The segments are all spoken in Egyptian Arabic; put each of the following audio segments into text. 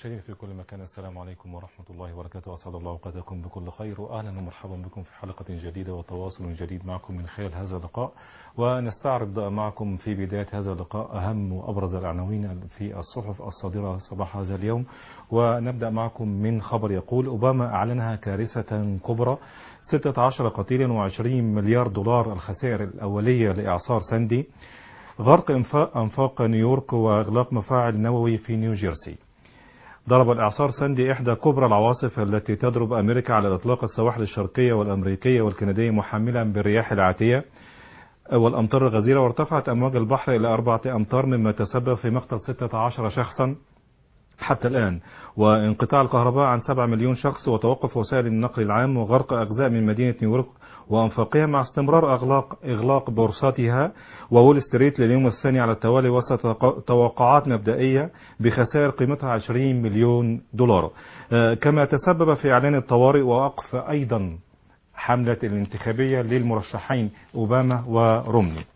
مشاهدينا في كل مكان السلام عليكم ورحمة الله وبركاته أسعد الله أوقاتكم بكل خير وأهلا ومرحبا بكم في حلقة جديدة وتواصل جديد معكم من خلال هذا اللقاء ونستعرض معكم في بداية هذا اللقاء أهم وأبرز العناوين في الصحف الصادرة صباح هذا اليوم ونبدأ معكم من خبر يقول أوباما أعلنها كارثة كبرى 16 قتيلا و20 مليار دولار الخسائر الأولية لإعصار ساندي غرق أنفاق نيويورك وإغلاق مفاعل نووي في نيوجيرسي ضرب الإعصار ساندي إحدى كبرى العواصف التي تضرب أمريكا على الإطلاق السواحل الشرقية والأمريكية والكندية محملا بالرياح العاتية والأمطار الغزيرة وارتفعت أمواج البحر إلى أربعة أمتار مما تسبب في مقتل 16 شخصا حتى الآن وانقطاع الكهرباء عن 7 مليون شخص وتوقف وسائل النقل العام وغرق أجزاء من مدينة نيويورك وأنفاقها مع استمرار أغلاق إغلاق بورصاتها وول ستريت لليوم الثاني على التوالي وسط توقعات مبدئية بخسائر قيمتها 20 مليون دولار كما تسبب في إعلان الطوارئ ووقف أيضا حملة الانتخابية للمرشحين أوباما ورومني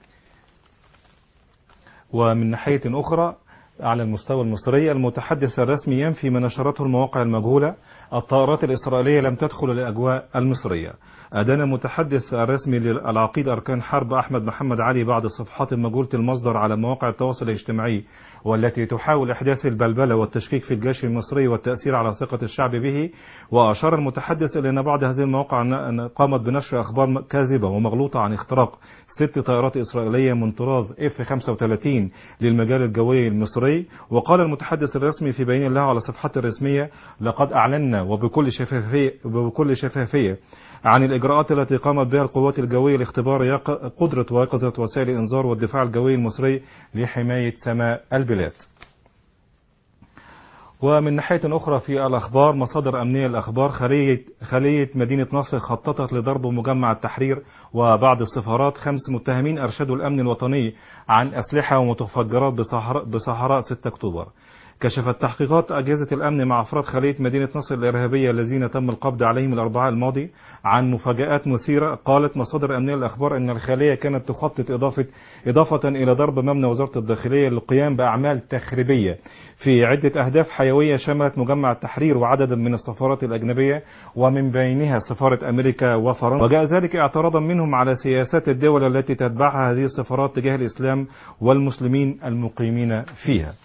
ومن ناحية أخرى على المستوى المصري المتحدث الرسمي ينفي ما نشرته المواقع المجهولة الطائرات الإسرائيلية لم تدخل الأجواء المصرية أدان المتحدث الرسمي للعقيد أركان حرب أحمد محمد علي بعض الصفحات المجهولة المصدر على مواقع التواصل الاجتماعي والتي تحاول إحداث البلبلة والتشكيك في الجيش المصري والتأثير على ثقة الشعب به وأشار المتحدث إلى أن بعض هذه المواقع قامت بنشر أخبار كاذبة ومغلوطة عن اختراق ست طائرات إسرائيلية من طراز F-35 للمجال الجوي المصري وقال المتحدث الرسمي في بيان له على صفحته الرسمية لقد أعلنا وبكل شفافية, وبكل شفافية عن الإجراءات التي قامت بها القوات الجوية لاختبار قدرة ويقظة وسائل الإنذار والدفاع الجوي المصري لحماية سماء البلاد ومن ناحية أخرى في الأخبار مصادر أمنية الأخبار خلية, خلية مدينة نصر خططت لضرب مجمع التحرير وبعض السفارات خمس متهمين أرشدوا الأمن الوطني عن أسلحة ومتفجرات بصحراء, بصحراء 6 أكتوبر كشفت تحقيقات أجهزة الأمن مع أفراد خلية مدينة نصر الإرهابية الذين تم القبض عليهم الأربعاء الماضي عن مفاجآت مثيرة قالت مصادر أمنية الأخبار أن الخلية كانت تخطط إضافة, إضافة إلى ضرب مبنى وزارة الداخلية للقيام بأعمال تخريبية في عدة أهداف حيوية شملت مجمع التحرير وعددا من السفارات الأجنبية ومن بينها سفارة أمريكا وفرنسا وجاء ذلك اعتراضا منهم على سياسات الدول التي تتبعها هذه السفارات تجاه الإسلام والمسلمين المقيمين فيها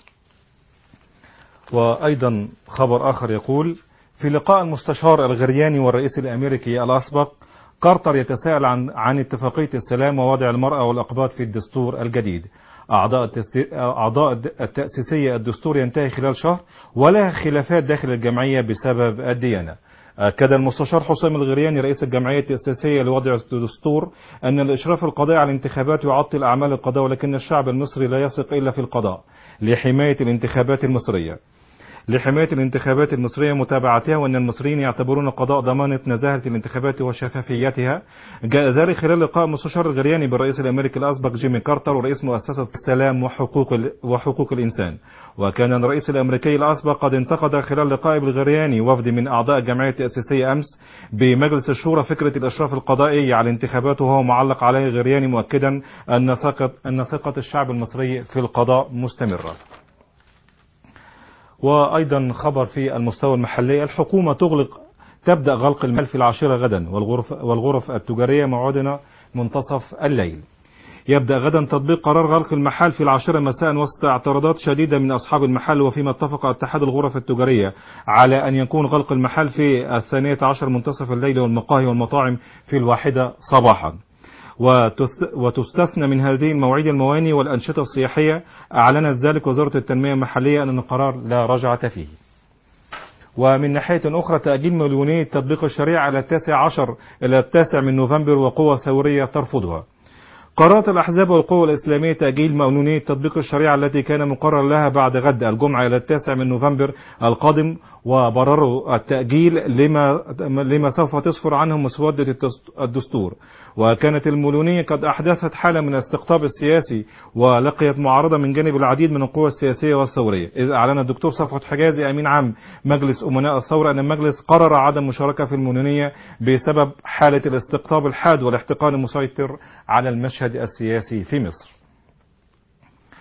وأيضا خبر آخر يقول في لقاء المستشار الغرياني والرئيس الأمريكي الأسبق كارتر يتساءل عن, عن اتفاقية السلام ووضع المرأة والأقباط في الدستور الجديد أعضاء, أعضاء التأسيسية الدستور ينتهي خلال شهر ولا خلافات داخل الجمعية بسبب الديانة أكد المستشار حسام الغرياني رئيس الجمعية التأسيسية لوضع الدستور أن الإشراف القضائي على الانتخابات يعطل أعمال القضاء ولكن الشعب المصري لا يثق إلا في القضاء لحماية الانتخابات المصرية لحماية الانتخابات المصرية متابعتها وأن المصريين يعتبرون القضاء ضمانة نزاهة الانتخابات وشفافيتها جاء ذلك خلال لقاء مستشار الغرياني بالرئيس الأمريكي الأسبق جيمي كارتر ورئيس مؤسسة السلام وحقوق, وحقوق الإنسان وكان الرئيس الأمريكي الأسبق قد انتقد خلال لقاء بالغرياني وفد من أعضاء الجمعية التأسيسية أمس بمجلس الشورى فكرة الإشراف القضائي على الانتخابات وهو معلق عليه غرياني مؤكدا أن ثقة, أن ثقة الشعب المصري في القضاء مستمرة وأيضا خبر في المستوى المحلي الحكومة تغلق تبدأ غلق المال في العاشرة غدا والغرف, والغرف التجارية موعدنا منتصف الليل يبدأ غدا تطبيق قرار غلق المحال في العاشرة مساء وسط اعتراضات شديدة من أصحاب المحل وفيما اتفق اتحاد الغرف التجارية على أن يكون غلق المحال في الثانية عشر منتصف الليل والمقاهي والمطاعم في الواحدة صباحا وتستثنى من هذه المواعيد المواني والأنشطة السياحية أعلنت ذلك وزارة التنمية المحلية أن القرار لا رجعة فيه ومن ناحية أخرى تأجيل مليونية تطبيق الشريعة على التاسع عشر إلى التاسع من نوفمبر وقوى ثورية ترفضها قررت الأحزاب والقوى الإسلامية تأجيل مأنونية تطبيق الشريعة التي كان مقرر لها بعد غد الجمعة إلى التاسع من نوفمبر القادم وبرروا التأجيل لما, لما سوف تسفر عنه مسودة الدستور وكانت الملونية قد أحدثت حالة من الاستقطاب السياسي ولقيت معارضة من جانب العديد من القوى السياسية والثورية إذ أعلن الدكتور صفوت حجازي أمين عام مجلس أمناء الثورة أن المجلس قرر عدم مشاركة في الملونية بسبب حالة الاستقطاب الحاد والاحتقان المسيطر على المشهد السياسي في مصر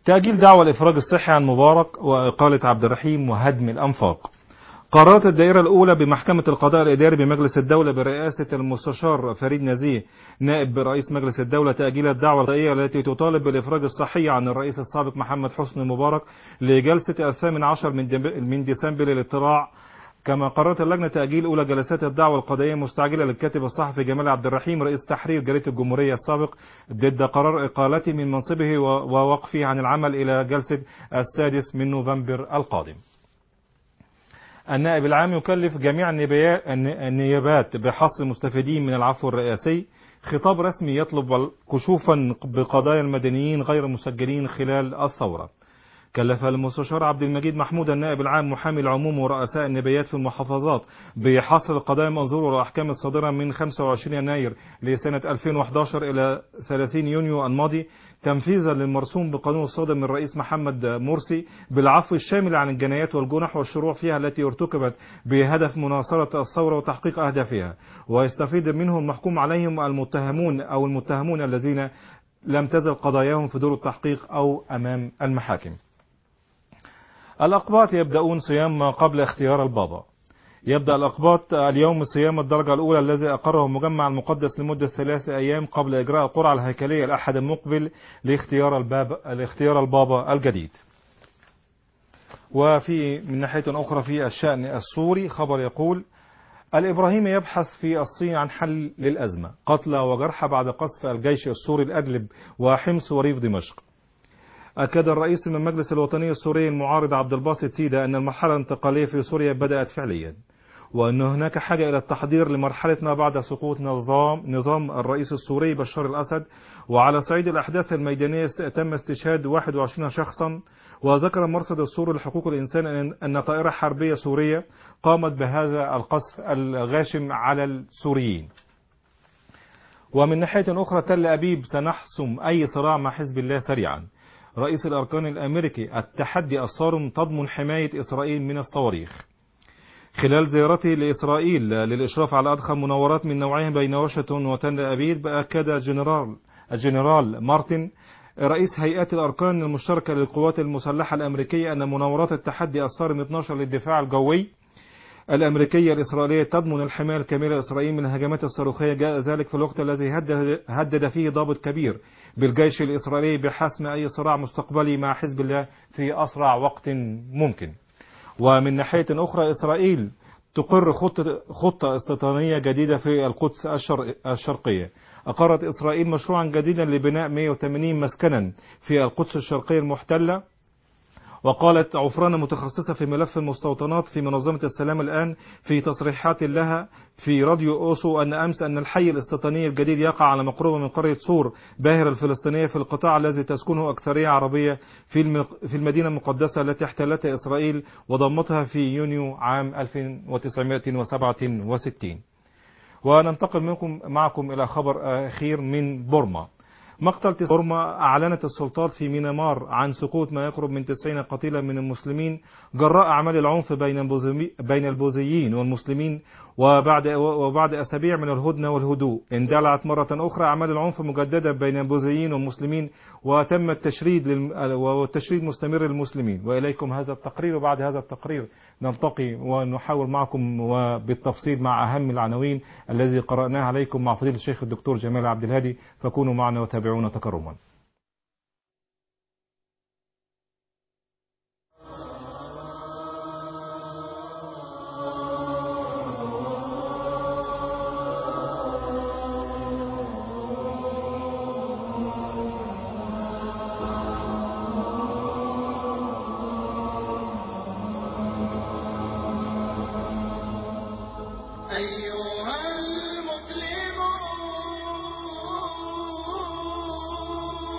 تأجيل دعوى الإفراج الصحي عن مبارك وإقالة عبد الرحيم وهدم الأنفاق قررت الدائرة الأولى بمحكمة القضاء الإداري بمجلس الدولة برئاسة المستشار فريد نزيه نائب رئيس مجلس الدولة تأجيل الدعوة القضائية التي تطالب بالإفراج الصحي عن الرئيس السابق محمد حسني مبارك لجلسة الثامن عشر من دم- من ديسمبر للاطلاع كما قررت اللجنة تأجيل أولى جلسات الدعوة القضائية مستعجلة للكاتب الصحفي جمال عبد الرحيم رئيس تحرير جريدة الجمهورية السابق ضد قرار إقالته من منصبه و- ووقفه عن العمل إلى جلسة السادس من نوفمبر القادم النائب العام يكلف جميع النبيا- الن- النيابات بحصر المستفيدين من العفو الرئاسي خطاب رسمي يطلب كشوفا بقضايا المدنيين غير مسجلين خلال الثورة كلف المستشار عبد المجيد محمود النائب العام محامي العموم ورؤساء النبيات في المحافظات بحصر القضايا المنظورة والأحكام الصادرة من 25 يناير لسنة 2011 إلى 30 يونيو الماضي تنفيذا للمرسوم بقانون الصادر من الرئيس محمد مرسي بالعفو الشامل عن الجنايات والجنح والشروع فيها التي ارتكبت بهدف مناصرة الثورة وتحقيق أهدافها ويستفيد منه المحكوم عليهم المتهمون أو المتهمون الذين لم تزل قضاياهم في دور التحقيق أو أمام المحاكم الأقباط يبدأون صيام ما قبل اختيار البابا يبدأ الأقباط اليوم صيام الدرجة الأولى الذي أقره المجمع المقدس لمدة ثلاثة أيام قبل إجراء القرعة الهيكلية الأحد المقبل لاختيار الباب لاختيار البابا الجديد. وفي من ناحية أخرى في الشأن السوري خبر يقول الإبراهيمي يبحث في الصين عن حل للأزمة قتلى وجرحى بعد قصف الجيش السوري الأدلب وحمص وريف دمشق أكد الرئيس من المجلس الوطني السوري المعارض عبد الباسط سيدا أن المرحلة الانتقالية في سوريا بدأت فعليا وأن هناك حاجة إلى التحضير لمرحلة ما بعد سقوط نظام نظام الرئيس السوري بشار الأسد وعلى صعيد الأحداث الميدانية است- تم استشهاد 21 شخصا وذكر مرصد السوري لحقوق الإنسان أن- أن طائرة حربية سورية قامت بهذا القصف الغاشم على السوريين ومن ناحية أخرى تل أبيب سنحسم أي صراع مع حزب الله سريعا رئيس الأركان الأمريكي التحدي الصارم تضمن حماية إسرائيل من الصواريخ خلال زيارته لإسرائيل للإشراف على أضخم مناورات من نوعها بين واشنطن وتل أبيب أكد الجنرال الجنرال مارتن رئيس هيئات الأركان المشتركة للقوات المسلحة الأمريكية أن مناورات التحدي الصارم 12 للدفاع الجوي الأمريكية الإسرائيلية تضمن الحماية الكاملة لإسرائيل من الهجمات الصاروخية جاء ذلك في الوقت الذي هدد, هدد فيه ضابط كبير بالجيش الإسرائيلي بحسم أي صراع مستقبلي مع حزب الله في أسرع وقت ممكن ومن ناحية أخرى إسرائيل تقر خطة, خطة استيطانية جديدة في القدس الشرق الشرقية أقرت إسرائيل مشروعا جديدا لبناء 180 مسكنا في القدس الشرقية المحتلة وقالت عفرانة متخصصة في ملف المستوطنات في منظمة السلام الآن في تصريحات لها في راديو أوسو أن أمس أن الحي الاستيطاني الجديد يقع على مقربة من قرية صور باهر الفلسطينية في القطاع الذي تسكنه أكثرية عربية في الم- في المدينة المقدسة التي احتلتها إسرائيل وضمتها في يونيو عام 1967 وننتقل منكم معكم إلى خبر أخير من بورما مقتل تس- بورما أعلنت السلطات في مينمار عن سقوط ما يقرب من 90 قتيلا من المسلمين جراء أعمال العنف بين البوذي- بين البوذيين والمسلمين وبعد وبعد أسابيع من الهدنة والهدوء اندلعت مرة أخرى أعمال العنف مجددة بين البوذيين والمسلمين وتم التشريد للم... والتشريد مستمر للمسلمين وإليكم هذا التقرير وبعد هذا التقرير نلتقي ونحاول معكم وبالتفصيل مع أهم العناوين الذي قرأناه عليكم مع فضيلة الشيخ الدكتور جمال عبد الهادي فكونوا معنا وتابعونا تكرما أيها المسلمون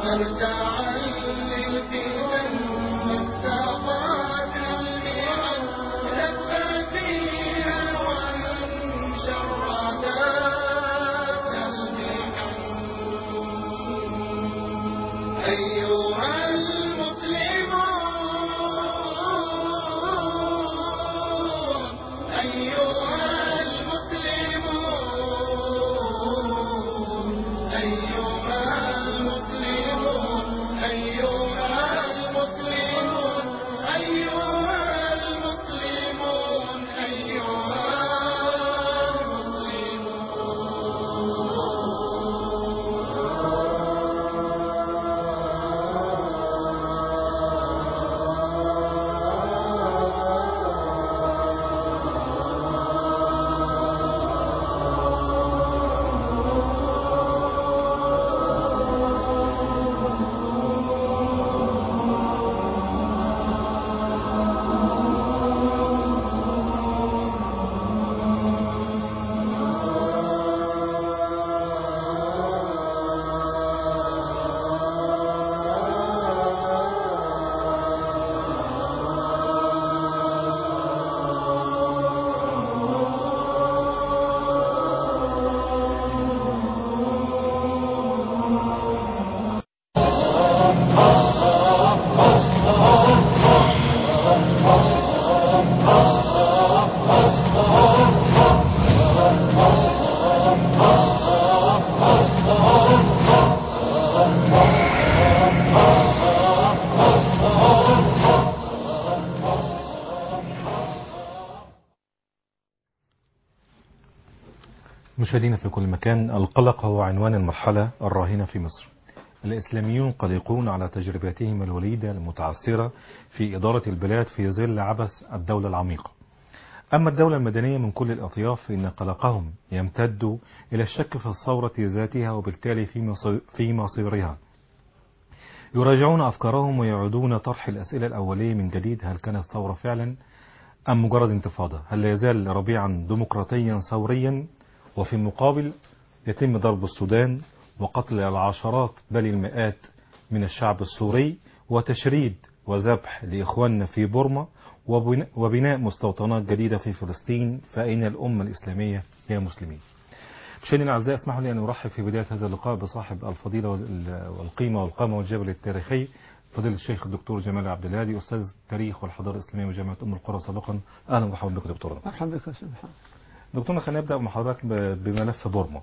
مرتعا للفتن والثقات المحن لف فيها ومن شردات المحن أيها المسلمون أيها المسلمون أيها المسلمون أيها المسلمون أيها المسلمون أيها مشاهدينا في كل مكان القلق هو عنوان المرحلة الراهنة في مصر الإسلاميون قلقون على تجربتهم الوليدة المتعثرة في إدارة البلاد في ظل عبث الدولة العميقة أما الدولة المدنية من كل الأطياف فإن قلقهم يمتد إلى الشك في الثورة ذاتها وبالتالي في مصير- في مصيرها يراجعون أفكارهم ويعودون طرح الأسئلة الأولية من جديد هل كانت ثورة فعلا أم مجرد انتفاضة هل لا يزال ربيعا ديمقراطيا ثوريا وفي المقابل يتم ضرب السودان وقتل العشرات بل المئات من الشعب السوري وتشريد وذبح لإخواننا في بورما وبناء- وبناء مستوطنات جديدة في فلسطين فأين الأمة الإسلامية يا مسلمين مشاهدينا الأعزاء اسمحوا لي أن أرحب في بداية هذا اللقاء بصاحب الفضيلة وال- والقيمة والقامة والجبل التاريخي فضيلة الشيخ الدكتور جمال عبد الهادي أستاذ التاريخ والحضارة الإسلامية بجامعة أم القرى سابقا أهلا ومرحبا بك دكتور مرحبا بك يا أستاذ محمد دكتورنا خلينا نبدأ مع حضرتك ب- بملف بورما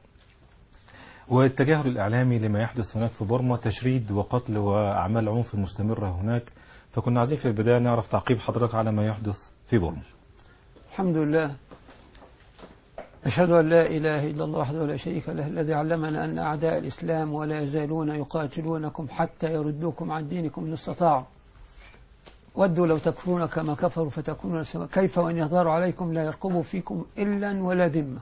والتجاهل الإعلامي لما يحدث هناك في بورما تشريد وقتل وأعمال عنف مستمرة هناك فكنا عايزين في البداية نعرف تعقيب حضرتك على ما يحدث في بورما الحمد لله أشهد أن لا إله إلا الله وحده لا شريك له الذي علمنا أن أعداء الإسلام ولا يزالون يقاتلونكم حتى يردوكم عن دينكم إن استطاعوا ودوا لو تكفرون كما كفروا فتكونون سواء كيف وإن يظهروا عليكم لا يرقبوا فيكم إلا ولا ذمة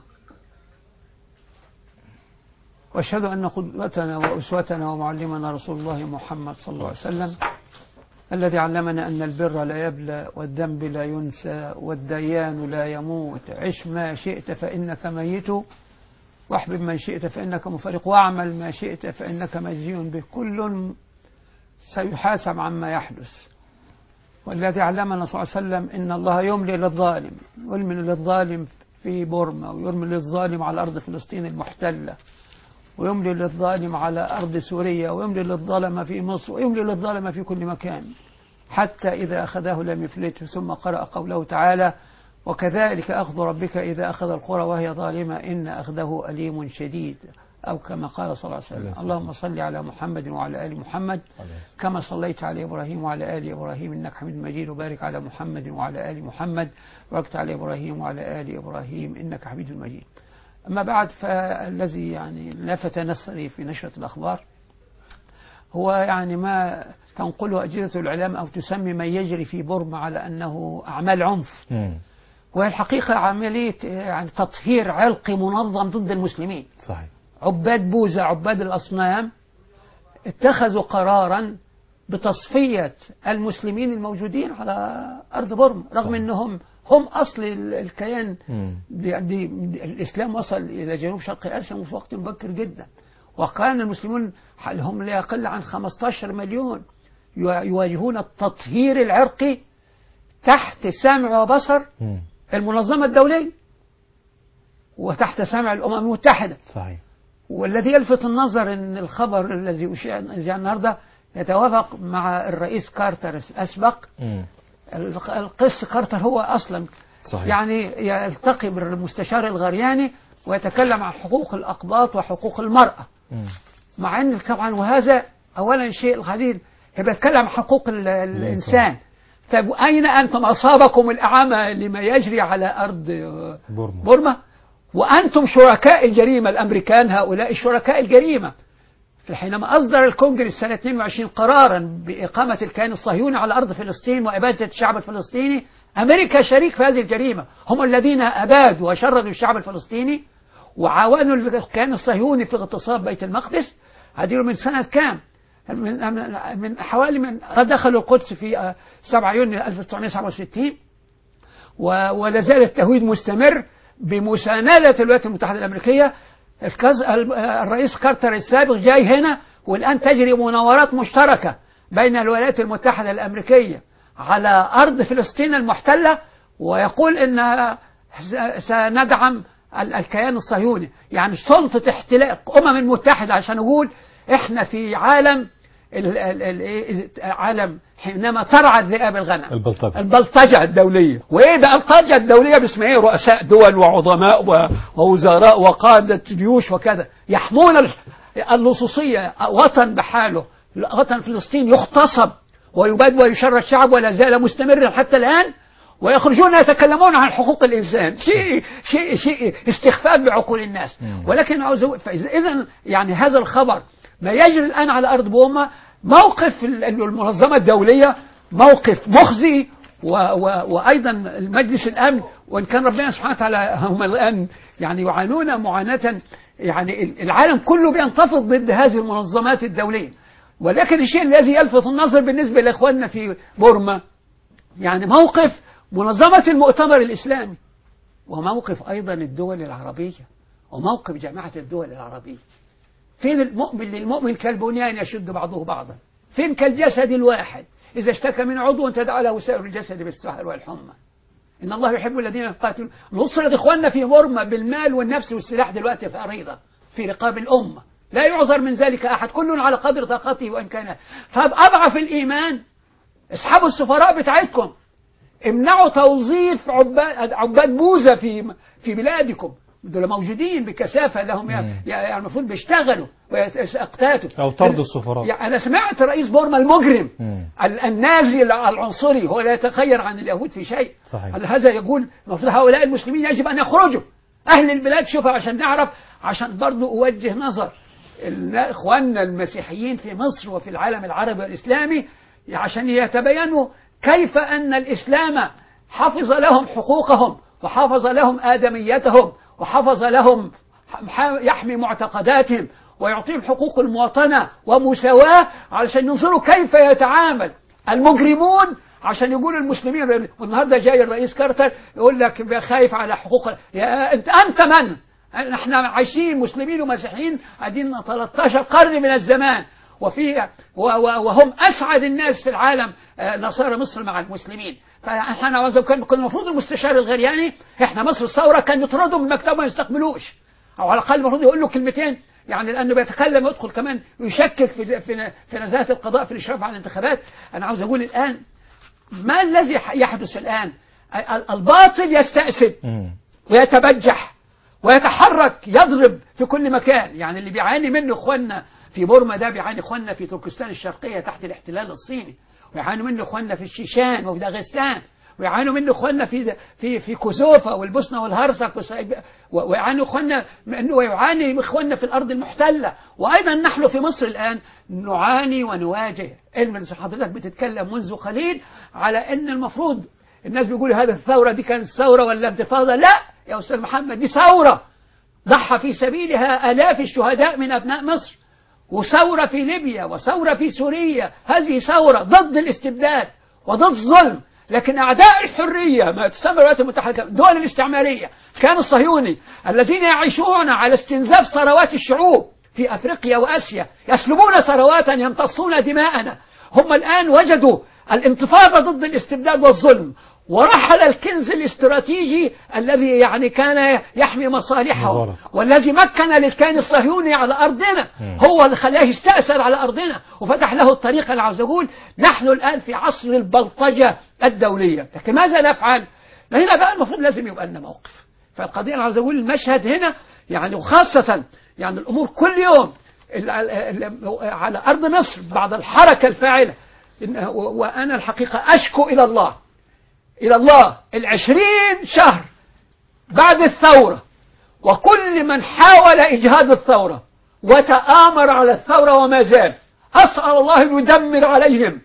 وأشهد أن قدوتنا وأسوتنا ومعلمنا رسول الله محمد صلى الله عليه وسلم الذي علمنا أن البر لا يبلى والذنب لا ينسى والديان لا يموت عش ما شئت فإنك ميت واحبب من شئت فإنك مفارق واعمل ما شئت فإنك مجزي به كل سيحاسب عما يحدث والذي علمنا صلى الله عليه وسلم إن الله يملي للظالم يملي للظالم في بورما ويملي للظالم على أرض فلسطين المحتلة ويملي للظالم على أرض سوريا ويملي للظالم في مصر ويملي للظالم في كل مكان حتى إذا أخذه لم يفلته ثم قرأ قوله تعالى وكذلك أخذ ربك إذا أخذ القرى وهي ظالمة إن أخذه أليم شديد أو كما قال صلى الله عليه وسلم اللهم صل على محمد وعلى آل محمد كما صليت على إبراهيم وعلى آل إبراهيم إنك حميد مجيد وبارك على محمد وعلى آل محمد وبارك على إبراهيم وعلى آل إبراهيم إنك حميد مجيد أما بعد فالذي يعني لفت نظري في نشرة الأخبار هو يعني ما تنقله أجهزة الإعلام أو تسمي ما يجري في بورما على أنه أعمال عنف مم. وهي الحقيقة عملية يعني تطهير علقي منظم ضد المسلمين صحيح عباد بوذا عباد الأصنام اتخذوا قرارا بتصفية المسلمين الموجودين على أرض بورما رغم صحيح. أنهم هم أصل ال- الكيان مم. دي دي الإسلام وصل إلى جنوب شرق آسيا في وقت مبكر جدا وكان المسلمون هم لا يقل عن 15 مليون يواجهون التطهير العرقي تحت سمع وبصر مم. المنظمة الدولية وتحت سمع الأمم المتحدة صحيح والذي يلفت النظر ان الخبر الذي أشيع أذيع النهارده يتوافق مع الرئيس كارتر الاسبق مم. الق- القس كارتر هو اصلا صحيح يعني يلتقي بالمستشار الغرياني ويتكلم عن حقوق الاقباط وحقوق المراه مم. مع ان طبعا وهذا اولا شيء القليل يبقى يتكلم عن حقوق ال- الانسان طيب اين انتم اصابكم الاعامه لما يجري على ارض آه، بورما بورما وأنتم شركاء الجريمة الأمريكان هؤلاء شركاء الجريمة حينما أصدر الكونجرس سنة 22 قرارا بإقامة الكيان الصهيوني على أرض فلسطين وإبادة الشعب الفلسطيني أمريكا شريك في هذه الجريمة هم الذين أبادوا وشردوا الشعب الفلسطيني وعاونوا الكيان الصهيوني في اغتصاب بيت المقدس هذه من سنة كام؟ من, من- من حوالي من دخلوا القدس في آه، 7 يونيو 1967 و- ولا زال التهويد مستمر بمساندة الولايات المتحدة الأمريكية الكز- ال- الرئيس كارتر السابق جاي هنا والآن تجري مناورات مشتركة بين الولايات المتحدة الأمريكية على أرض فلسطين المحتلة ويقول إن س- سندعم ال- الكيان الصهيوني يعني سلطة احتلال أمم المتحدة عشان نقول إحنا في عالم ال- ال- ال- إيه، عالم حينما ترعى الذئاب الغنم البلطجة البلطجة الدولية وإيه بقى البلطجة الدولية باسم إيه رؤساء دول وعظماء و- ووزراء وقادة جيوش وكذا يحمون ال- اللصوصية وطن بحاله وطن فلسطين يغتصب ويباد ويشرد الشعب ولا زال مستمرا حتى الآن ويخرجون يتكلمون عن حقوق الإنسان شيء شيء شيء استخفاف بعقول الناس ولكن عاوز أقول- فإذا إذا يعني هذا الخبر ما يجري الآن على أرض بوما موقف ال- المنظمة الدولية موقف مخزي و و وأيضا المجلس الأمن وإن كان ربنا سبحانه وتعالى هم الآن يعني يعانون معاناة يعني ال- العالم كله بينتفض ضد هذه المنظمات الدولية ولكن الشيء الذي يلفت النظر بالنسبة لإخواننا في بورما يعني موقف منظمة المؤتمر الإسلامي وموقف أيضا الدول العربية وموقف جامعة الدول العربية فين المؤمن للمؤمن كالبنيان يشد بعضه بعضا فين كالجسد الواحد إذا اشتكى من عضو تدعى له سائر الجسد بالسهر والحمى إن الله يحب الذين يقاتلون نصرة إخواننا في بورما بالمال والنفس والسلاح دلوقتي في أريضة في رقاب الأمة لا يعذر من ذلك أحد كل على قدر طاقته وإمكانه فأضعف الإيمان اسحبوا السفراء بتاعتكم امنعوا توظيف عباد عباد بوذا في في بلادكم دول موجودين بكثافه لهم يعني يعني المفروض بيشتغلوا ويقتاتوا أو طرد السفراء. يعني انا سمعت رئيس بورما المجرم مم. ال- النازي العنصري هو لا يتخير عن اليهود في شيء صحيح. هل هذا يقول المفروض هؤلاء المسلمين يجب ان يخرجوا اهل البلاد شوفوا عشان نعرف عشان برضو اوجه نظر ال- اخواننا المسيحيين في مصر وفي العالم العربي والاسلامي عشان يتبينوا كيف ان الاسلام حفظ لهم حقوقهم وحفظ لهم ادميتهم وحفظ لهم ح- يحمي معتقداتهم ويعطيهم حقوق المواطنة ومساواة علشان ينظروا كيف يتعامل المجرمون عشان يقولوا المسلمين والنهارده جاي الرئيس كارتر يقول لك بقى خايف على حقوق يا انت انت من؟ احنا عايشين مسلمين ومسيحيين قاعدين 13 قرن من الزمان وفي و- و- وهم اسعد الناس في العالم آه، نصارى مصر مع المسلمين فاحنا عاوز كان كان المفروض المستشار الغرياني احنا مصر الثوره كان يطردوا من المكتب وما يستقبلوش او على الاقل المفروض يقول له كلمتين يعني لانه بيتكلم ويدخل كمان يشكك في في في نزاهه القضاء في الاشراف على الانتخابات انا عاوز اقول الان ما الذي يحدث الان ال- الباطل يستأسد مم. ويتبجح ويتحرك يضرب في كل مكان يعني اللي بيعاني منه اخواننا في بورما ده بيعاني اخواننا في تركستان الشرقية تحت الاحتلال الصيني ويعانوا منه اخواننا في الشيشان وفي داغستان ويعانوا منه اخواننا في في في كوزوفا والبوسنه والهرسك وسايب- و- ويعانوا اخواننا منه ويعاني اخواننا في الارض المحتله وايضا نحن في مصر الان نعاني ونواجه علم إن حضرتك بتتكلم منذ قليل على ان المفروض الناس بيقولوا هذا الثوره دي كانت ثوره ولا انتفاضه لا يا استاذ محمد دي ثوره ضحى في سبيلها آلاف الشهداء من أبناء مصر وثورة في ليبيا وثورة في سوريا هذه ثورة ضد الاستبداد وضد الظلم لكن أعداء الحرية ما تسمى الولايات المتحدة الدول الاستعمارية كان الصهيوني الذين يعيشون على استنزاف ثروات الشعوب في أفريقيا وآسيا يسلبون ثرواتنا يمتصون دماءنا هم الآن وجدوا الانتفاضة ضد الاستبداد والظلم ورحل الكنز الاستراتيجي الذي يعني كان يحمي مصالحه مبارك. والذي مكن للكيان الصهيوني على أرضنا مم. هو اللي خلاه يستأثر على أرضنا وفتح له الطريق أنا عاوز أقول نحن الآن في عصر البلطجة الدولية لكن ماذا نفعل؟ هنا بقى المفروض لازم يبقى لنا موقف فالقضية أنا عاوز أقول المشهد هنا يعني وخاصة يعني الأمور كل يوم ال- ال- ال- على أرض مصر بعد الحركة الفاعلة إن- و- وأنا الحقيقة أشكو إلى الله إلى الله العشرين شهر بعد الثورة وكل من حاول إجهاد الثورة وتآمر على الثورة وما زال أسأل الله أن يدمر عليهم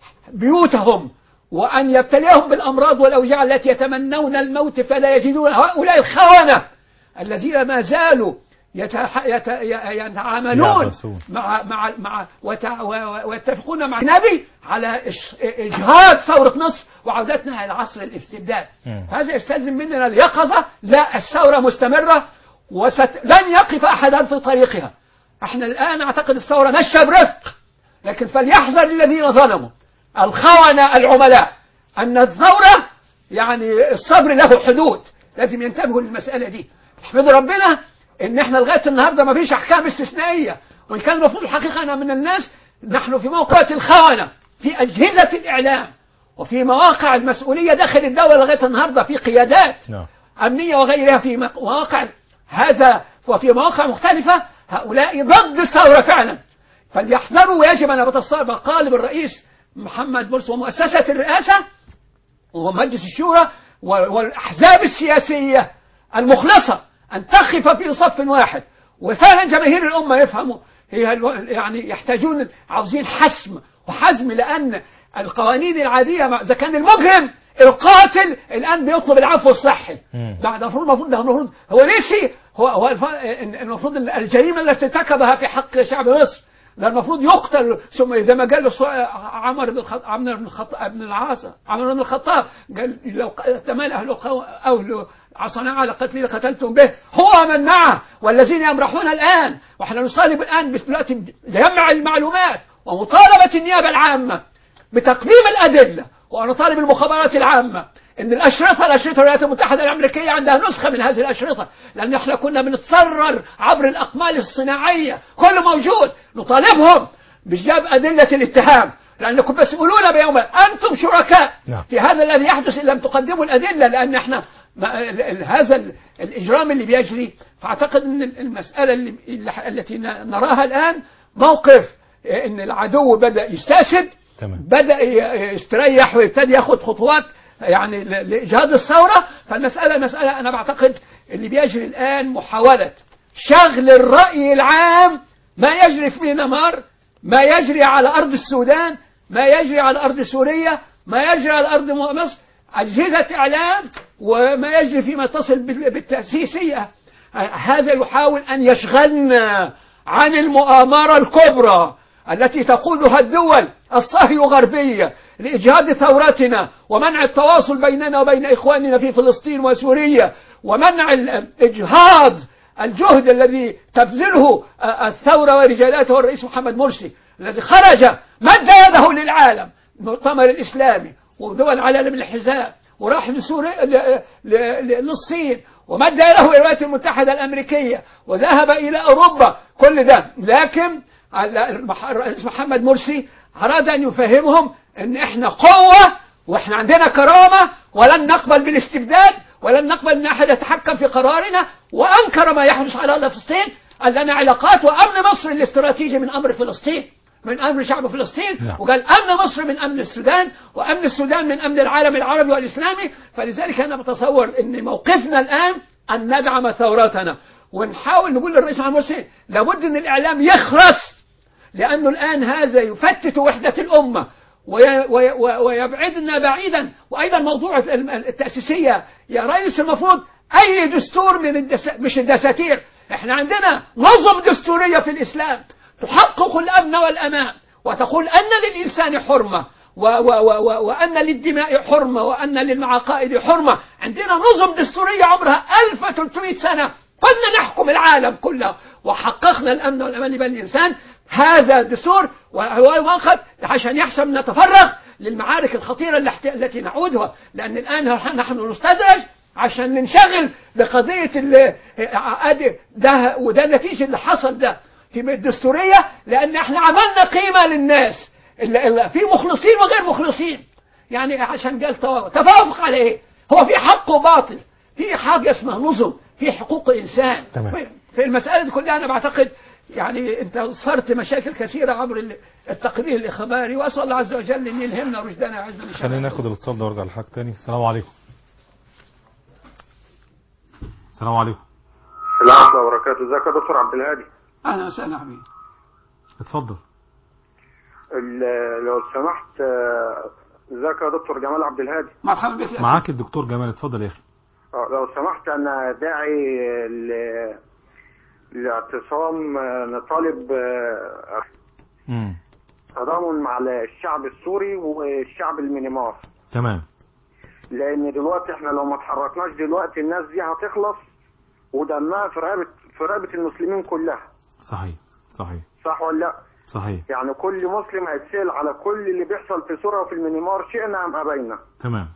بيوتهم وأن يبتليهم بالأمراض والأوجاع التي يتمنون الموت فلا يجدون هؤلاء الخونة الذين ما زالوا يتح... يت... ي- يتعاملون يعبثون. مع مع مع وتع... و- و- ويتفقون مع النبي على إش... إجهاد ثورة مصر وعودتنا إلى عصر الاستبداد مم. هذا يستلزم مننا اليقظة لا الثورة مستمرة وست... لن يقف أحدا في طريقها احنا الآن أعتقد الثورة ماشية برفق لكن فليحذر الذين ظلموا الخونة العملاء أن الثورة يعني الصبر له حدود لازم ينتبهوا للمسألة دي احمدوا ربنا ان احنا لغاية النهاردة ما فيش احكام استثنائية وان كان المفروض الحقيقة انا من الناس نحن في موقع الخونة في اجهزة الاعلام وفي مواقع المسؤولية داخل الدولة لغاية النهاردة في قيادات نعم أمنية وغيرها في مق- مواقع هذا وفي مواقع مختلفة هؤلاء ضد الثورة فعلا فليحذروا ويجب أن يتصل مقالب الرئيس محمد مرسي ومؤسسة الرئاسة ومجلس الشورى و- والأحزاب السياسية المخلصة أن تقف في صف واحد وفعلا جماهير الأمة يفهموا هي الو- يعني يحتاجون عاوزين حسم وحزم لأن القوانين العادية مع- إذا كان المجرم القاتل الآن بيطلب العفو الصحي مم. بعد المفروض المفروض ده المفروض هو نسي هو هو الف- إن- المفروض إن الجريمة التي ارتكبها في حق شعب مصر ده المفروض يقتل ثم زي ما قال له سو- عمر بن الخطاب عمر بن الخطاب بن العاص عمر بن الخطاب قال لو احتمال اهل قو- اهل عصنا على قتلي لقتلتم به هو من معه والذين يمرحون الان واحنا نطالب الان دلوقتي بجمع المعلومات ومطالبه النيابه العامه بتقديم الأدلة وأنا طالب المخابرات العامة إن الأشرطة الأشرطة الولايات المتحدة الأمريكية عندها نسخة من هذه الأشرطة لأن إحنا كنا بنتصرر عبر الأقمال الصناعية كله موجود نطالبهم بجلب أدلة الاتهام لأنكم مسؤولون بيوم أنتم شركاء نعم. في هذا الذي يحدث إن لم تقدموا الأدلة لأن إحنا ما ال- ال- هذا ال- الإجرام اللي بيجري فأعتقد أن المسألة اللي اللي- التي ن- نراها الآن موقف إن العدو بدأ يستأسد تمام بدأ ي- يستريح ويبتدي ياخد خطوات يعني ل- لإجهاد الثورة فالمسألة مسألة أنا بعتقد اللي بيجري الآن محاولة شغل الرأي العام ما يجري في ميانمار ما يجري على أرض السودان ما يجري على أرض سوريا ما يجري على أرض م- مصر أجهزة إعلام وما يجري فيما يتصل بال- بالتأسيسية هذا يحاول أن يشغلنا عن المؤامرة الكبرى التي تقودها الدول الصهيو غربية لإجهاد ثورتنا ومنع التواصل بيننا وبين إخواننا في فلسطين وسوريا ومنع ال- إجهاض الجهد الذي تبذله آه، الثورة ورجالاتها والرئيس محمد مرسي الذي خرج مد يده للعالم المؤتمر الإسلامي ودول العالم الحزاب وراح لسوريا ل- ل- ل- للصين ومد يده إلى الولايات المتحدة الأمريكية وذهب إلى أوروبا كل ده لكن المح- الرئيس محمد مرسي أراد أن يفهمهم أن إحنا قوة وإحنا عندنا كرامة ولن نقبل بالاستبداد ولن نقبل أن أحد يتحكم في قرارنا وأنكر ما يحدث على أرض فلسطين أن لنا علاقات وأمن مصر الاستراتيجي من أمر فلسطين من أمر شعب فلسطين نعم. وقال أمن مصر من أمن السودان وأمن السودان من أمن العالم العربي والإسلامي فلذلك أنا بتصور أن موقفنا الآن أن ندعم ثوراتنا ونحاول نقول للرئيس محمد مرسي لابد أن الإعلام يخرس لأنه الآن هذا يفتت وحدة الأمة وي- وي- وي- ويبعدنا بعيدا وأيضا موضوع الم- التأسيسية يا رئيس المفروض أي دستور من الدس... مش الدساتير احنا عندنا نظم دستورية في الإسلام تحقق الأمن والأمان وتقول أن للإنسان حرمة و و و و وأن للدماء حرمة وأن للعقائد حرمة عندنا نظم دستورية عمرها 1300 سنة كنا نحكم العالم كله وحققنا الامن والامان لبني الانسان هذا دستور وهو وقت عشان يحسن نتفرغ للمعارك الخطيره اللي احت- التي نعودها لان الان نحن نستدرج عشان ننشغل بقضيه ال- ادي ده وده النتيجه اللي حصل ده في الدستوريه لان احنا عملنا قيمه للناس اللي اللي في مخلصين وغير مخلصين يعني عشان قال تو- تفوق على ايه؟ هو في حق وباطل في حاجه اسمها نظم في حقوق الانسان تمام. في- في المساله دي كلها انا بعتقد يعني انت صرت مشاكل كثيره عبر ال- التقرير الاخباري واسال الله عز وجل ان يلهمنا رشدنا ويعزنا من خلينا شرنا. ناخد الاتصال ده وارجع لحضرتك تاني السلام عليكم السلام عليكم السلام ورحمة الله وبركاته ازيك يا دكتور عبد الهادي اهلا وسهلا يا حبيبي اتفضل ال- لو سمحت آه، ازيك يا دكتور جمال عبد الهادي مرحبا بك يا أخي. معاك الدكتور جمال اتفضل يا اخي آه، لو سمحت انا داعي ل- لاعتصام آه، نطالب آه، امم تضامن مع الشعب السوري والشعب المينمار تمام لان دلوقتي احنا لو ما اتحركناش دلوقتي الناس دي هتخلص ودمها في رقبه في رقبه المسلمين كلها صحيح صحيح صح ولا لا؟ صحيح يعني كل مسلم هيتسال على كل اللي بيحصل في سوريا وفي المينمار شئنا ام ابينا تمام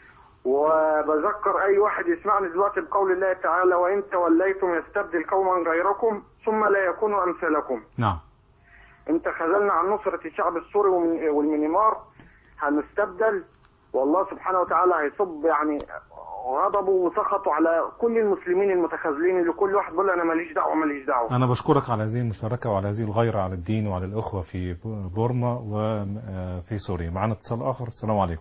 وبذكر اي واحد يسمعني دلوقتي بقول الله تعالى وان توليتم يستبدل قوما غيركم ثم لا يكونوا امثالكم نعم انت خذلنا عن نصرة الشعب السوري ومن- والمينمار هنستبدل والله سبحانه وتعالى هيصب يعني غضبه وسخطه على كل المسلمين المتخاذلين اللي كل واحد بيقول انا ماليش دعوه ماليش دعوه أنا بشكرك على هذه المشاركة وعلى هذه الغيرة على الدين وعلى الأخوة في بورما وفي سوريا معنا اتصال آخر السلام عليكم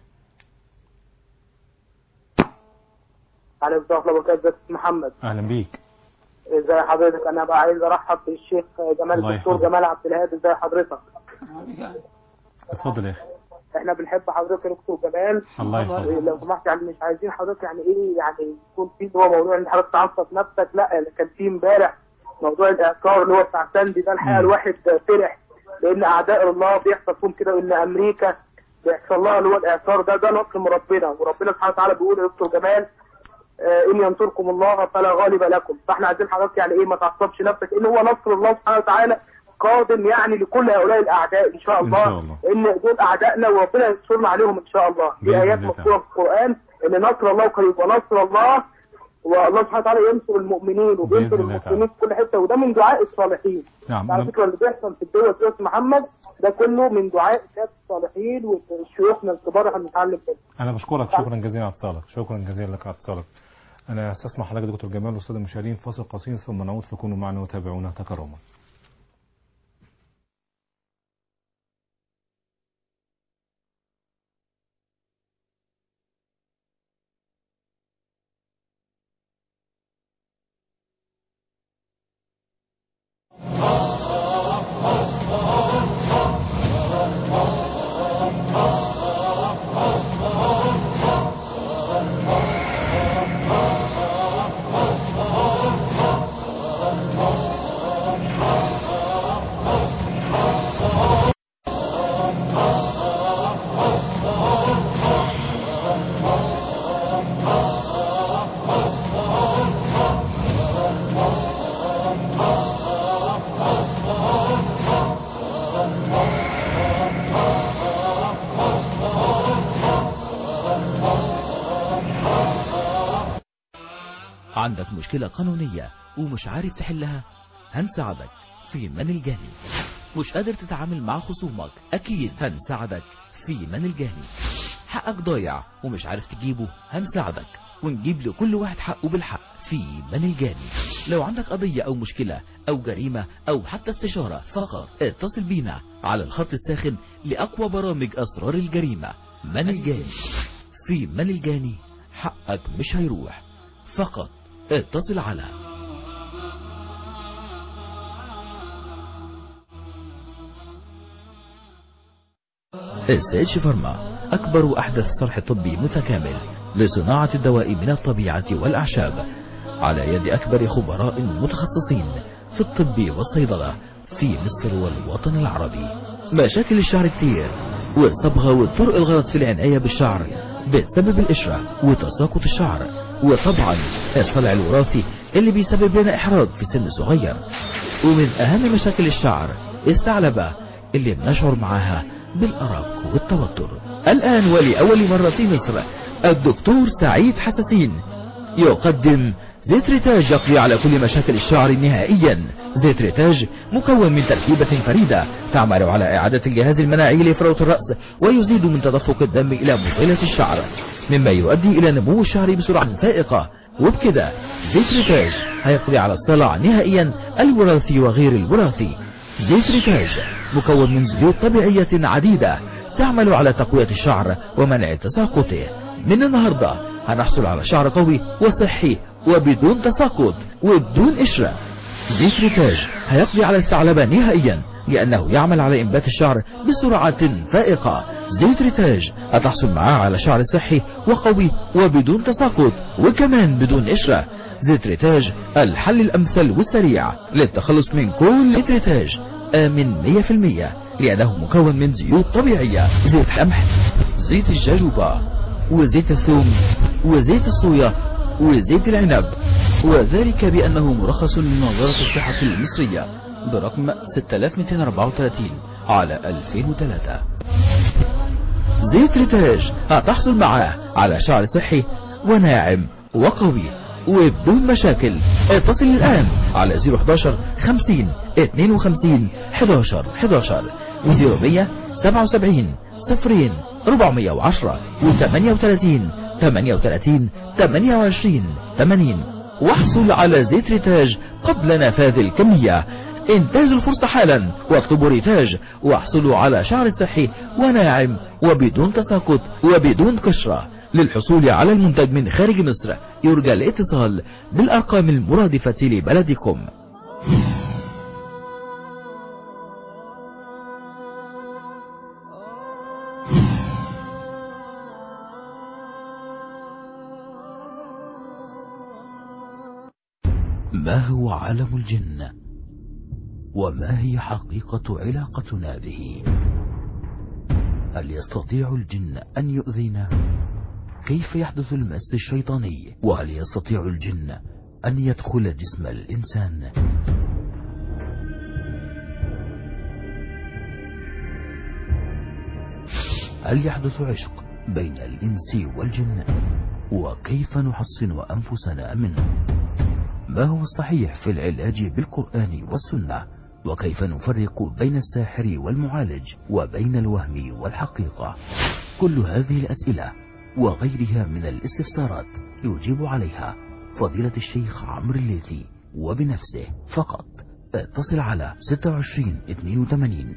عليكم السلام ورحمة الله وبركاته ازيك يا محمد أهلا بيك ازي حضرتك انا بقى عايز ارحب بالشيخ جمال الله الدكتور يحفظك. جمال عبد الهادي ازي حضرتك اتفضل يا أخي احنا بنحب حضرتك يا دكتور جمال الله يحفظك لو سمحت يعني مش عايزين حضرتك يعني ايه يعني يكون في اللي هو موضوع ان حضرتك تعصب نفسك لا كان في امبارح موضوع الاعصار اللي هو بتاع ساندي ده الحقيقه مم. الواحد فرح لان اعداء الله بيحصل فيهم كده وان امريكا بيحصل لها اللي هو الاعصار ده ده نصر من ربنا وربنا سبحانه وتعالى بيقول يا دكتور جمال آه، ان ينصركم الله فلا غالب لكم فاحنا عايزين حضرتك يعني ايه ما تعصبش نفسك ان هو نصر الله سبحانه وتعالى قادم يعني لكل هؤلاء الاعداء ان شاء إن الله شاء الله. ان دول اعدائنا وربنا ينصرنا عليهم ان شاء الله بإذن في ايات الله مذكوره في القران ان نصر الله قريب ونصر الله والله سبحانه وتعالى ينصر المؤمنين وبينصر بإذن الله المسلمين في كل حته وده من دعاء الصالحين نعم على أنا- فكره اللي بيحصل في الدول في اسم محمد ده كله من دعاء سيادة الصالحين وشيوخنا الكبار احنا بنتعلم منهم أنا بشكرك شكرا جزيلا على اتصالك شكرا جزيلا لك على اتصالك أنا استسمع حضرتك دكتور جمال والأستاذ المشاهدين فاصل قصير ثم نعود فكونوا معنا وتابعونا تكرما عندك مشكلة قانونية ومش عارف تحلها هنساعدك في من الجاني مش قادر تتعامل مع خصومك أكيد هنساعدك في من الجاني حقك ضايع ومش عارف تجيبه هنساعدك ونجيب لكل واحد حقه بالحق في من الجاني لو عندك قضية أو مشكلة أو جريمة أو حتى استشارة فقط اتصل بينا على الخط الساخن لأقوى برامج أسرار الجريمة من الجاني في من الجاني حقك مش هيروح فقط اتصل على السيتش فارما أكبر وأحدث صرح طبي متكامل لصناعة الدواء من الطبيعة والأعشاب على يد أكبر خبراء متخصصين في الطب والصيدلة في مصر والوطن العربي مشاكل الشعر كتير والصبغة والطرق الغلط في العناية بالشعر بتسبب القشرة وتساقط الشعر وطبعا الصلع الوراثي اللي بيسبب لنا إحراج في سن صغير ومن أهم مشاكل الشعر الثعلبة اللي بنشعر معاها بالأرق والتوتر الآن ولأول مرة في مصر الدكتور سعيد حساسين يقدم زيت ريتاج يقضي على كل مشاكل الشعر نهائيا زيت ريتاج مكون من تركيبة فريدة تعمل على إعادة الجهاز المناعي لفروة الرأس ويزيد من تدفق الدم إلى مطيلة الشعر مما يؤدي إلى نمو الشعر بسرعة فائقة وبكده زيت ريتاج هيقضي على الصلع نهائيا الوراثي وغير الوراثي زيت ريتاج مكون من زيوت طبيعية عديدة تعمل على تقوية الشعر ومنع تساقطه من النهاردة هنحصل على شعر قوي وصحي وبدون تساقط وبدون قشرة زيت ريتاج هيقضي على الثعلبة نهائيا لأنه يعمل على إنبات الشعر بسرعة فائقة زيت ريتاج هتحصل معاه على شعر صحي وقوي وبدون تساقط وكمان بدون قشرة زيت ريتاج الحل الأمثل والسريع للتخلص من كل زيت ريتاج آمن 100% لأنه مكون من زيوت طبيعية زيت قمح زيت الجاجوبا وزيت الثوم وزيت الصويا وزيت العنب وذلك بأنه مرخص من وزارة الصحة المصرية برقم 6234 على 2003 زيت ريتاج هتحصل معاه على شعر صحي وناعم وقوي وبدون مشاكل اتصل الآن على 011 50 52 11 11 و 0100 77 صفرين 410 و 38 38 28 80 واحصل على زيت ريتاج قبل نفاذ الكمية انتهزوا الفرصة حالا واطلبوا ريتاج واحصلوا على شعر صحي وناعم وبدون تساقط وبدون قشرة للحصول على المنتج من خارج مصر يرجى الاتصال بالأرقام المرادفة لبلدكم ما هو عالم الجن وما هي حقيقة علاقتنا به هل يستطيع الجن أن يؤذينا كيف يحدث المس الشيطاني وهل يستطيع الجن أن يدخل جسم الإنسان هل يحدث عشق بين الإنس والجن وكيف نحصن أنفسنا منه ما هو الصحيح في العلاج بالقرآن والسنة وكيف نفرق بين الساحر والمعالج وبين الوهم والحقيقة كل هذه الأسئلة وغيرها من الاستفسارات يجيب عليها فضيلة الشيخ عمرو الليثي وبنفسه فقط اتصل على 26 82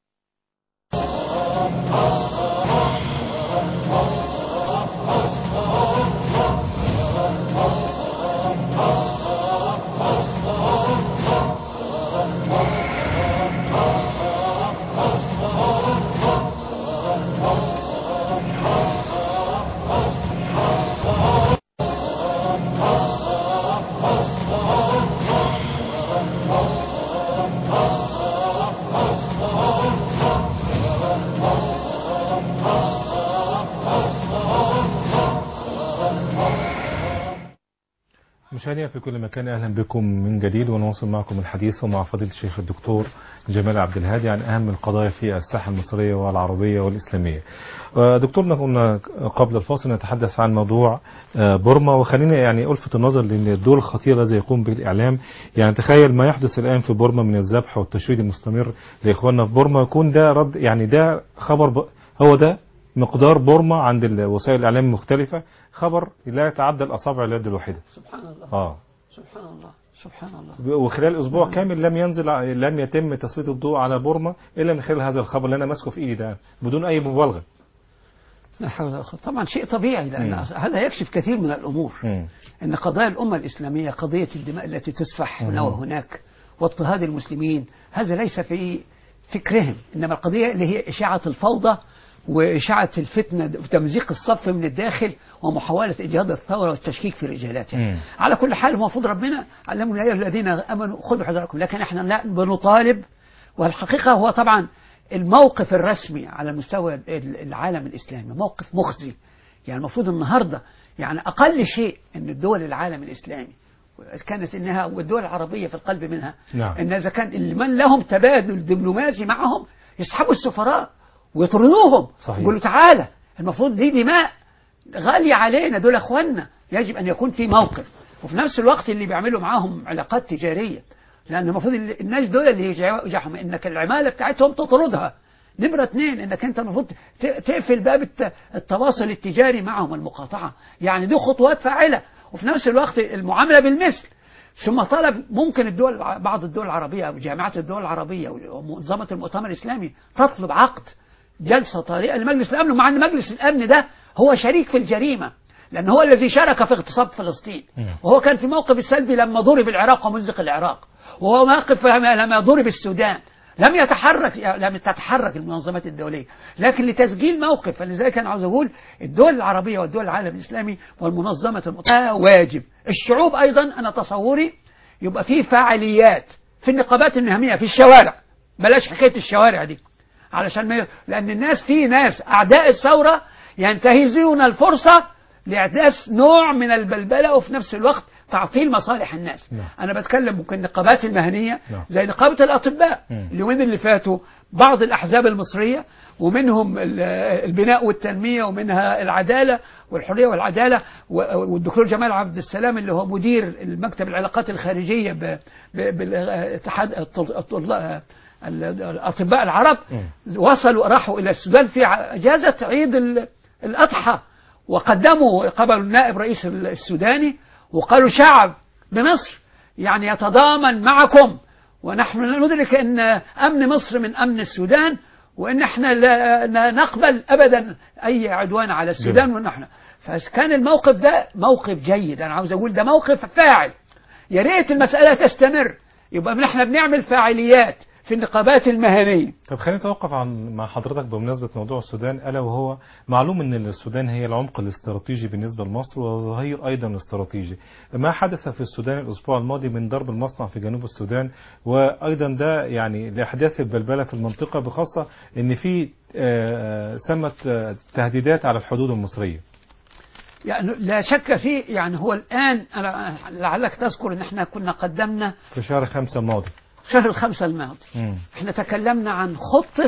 مشاهدينا في كل مكان اهلا بكم من جديد ونواصل معكم الحديث ومع فضيله الشيخ الدكتور جمال عبد الهادي عن اهم القضايا في الساحه المصريه والعربيه والاسلاميه. دكتورنا كنا قبل الفاصل نتحدث عن موضوع بورما وخلينا يعني الفت النظر لان الدور الخطير الذي يقوم به الاعلام يعني تخيل ما يحدث الان في بورما من الذبح والتشويد المستمر لاخواننا في بورما يكون ده رد يعني ده خبر ب... هو ده مقدار بورما عند وسائل الاعلام المختلفه خبر لا يتعدى الاصابع اليد الواحده سبحان الله اه سبحان الله سبحان الله وخلال اسبوع كامل لم ينزل لم يتم تسليط الضوء على بورما الا من خلال هذا الخبر اللي انا ماسكه في ايدي ده بدون اي مبالغه لا حول ولا قوة طبعا شيء طبيعي لأن مم. هذا يكشف كثير من الأمور مم. أن قضايا الأمة الإسلامية قضية الدماء التي تسفح هنا مم. وهناك واضطهاد المسلمين هذا ليس في فكرهم إنما القضية اللي هي إشاعة الفوضى وإشاعة الفتنة وتمزيق الصف من الداخل ومحاولة إجهاض الثورة والتشكيك في رجالاتها مم. على كل حال المفروض ربنا علموا يا أيها الذين آمنوا خذوا حذركم لكن احنا لا بنطالب والحقيقة هو طبعا الموقف الرسمي على مستوى العالم الإسلامي موقف مخزي يعني المفروض النهاردة يعني أقل شيء أن الدول العالم الإسلامي كانت انها والدول العربيه في القلب منها نعم. ان اذا كان من لهم تبادل دبلوماسي معهم يسحبوا السفراء ويطردوهم صحيح. يقولوا تعالى المفروض دي دماء غاليه علينا دول اخواننا يجب ان يكون في موقف وفي نفس الوقت اللي بيعملوا معاهم علاقات تجاريه لان المفروض ال- الناس دول اللي يجحهم انك العماله بتاعتهم تطردها نمرة اثنين انك انت المفروض ت- تقفل باب الت- التواصل التجاري معهم والمقاطعة يعني دي خطوات فاعلة وفي نفس الوقت المعاملة بالمثل ثم طلب ممكن الدول بعض الدول العربية أو جامعات الدول العربية ومنظمة المؤتمر الإسلامي تطلب عقد جلسة طارئة لمجلس الأمن مع أن مجلس الأمن ده هو شريك في الجريمة لأن هو الذي شارك في اغتصاب فلسطين مم. وهو كان في موقف السلبي لما ضرب العراق ومزق العراق وهو موقف لما لما ضرب السودان لم يتحرك لم تتحرك المنظمات الدولية لكن لتسجيل موقف فلذلك أنا عاوز أقول الدول العربية والدول العالم الإسلامي والمنظمة المؤتمرة واجب الشعوب أيضا أنا تصوري يبقى في فعاليات في النقابات المهنية في الشوارع بلاش حكاية الشوارع دي علشان ما ي... لأن الناس في ناس أعداء الثورة ينتهزون الفرصة لإحداث نوع من البلبلة وفي نفس الوقت تعطيل مصالح الناس نعم. أنا بتكلم ممكن النقابات المهنية نعم. زي نقابة الأطباء مم. اليومين اللي فاتوا بعض الأحزاب المصرية ومنهم ال- البناء والتنمية ومنها العدالة والحرية والعدالة و- والدكتور جمال عبد السلام اللي هو مدير المكتب العلاقات الخارجية ب- ب- بالاتحاد الطل- الطل- ال- الأطباء العرب مم. وصلوا راحوا إلى السودان في ع- إجازة عيد ال- الأضحى وقدموا قبلوا النائب رئيس السوداني وقالوا شعب بمصر يعني يتضامن معكم ونحن ندرك أن أمن مصر من أمن السودان وأن احنا لا لا نقبل أبدا أي عدوان على السودان جميل. ونحن فكان الموقف ده موقف جيد أنا عاوز أقول ده موقف فاعل يا ريت المسألة تستمر يبقى احنا بنعمل فاعليات في النقابات المهنية طب خلينا نتوقف عن مع حضرتك بمناسبة موضوع السودان ألا وهو معلوم أن السودان هي العمق الاستراتيجي بالنسبة لمصر وظهير أيضا استراتيجي ما حدث في السودان الأسبوع الماضي من ضرب المصنع في جنوب السودان وأيضا ده يعني لأحداث البلبلة في المنطقة بخاصة أن في آه، سمت آه، تهديدات على الحدود المصرية يعني لا شك فيه يعني هو الآن أنا لعلك تذكر أن احنا كنا قدمنا في شهر خمسة الماضي شهر الخمسة الماضي مم. احنا تكلمنا عن خطة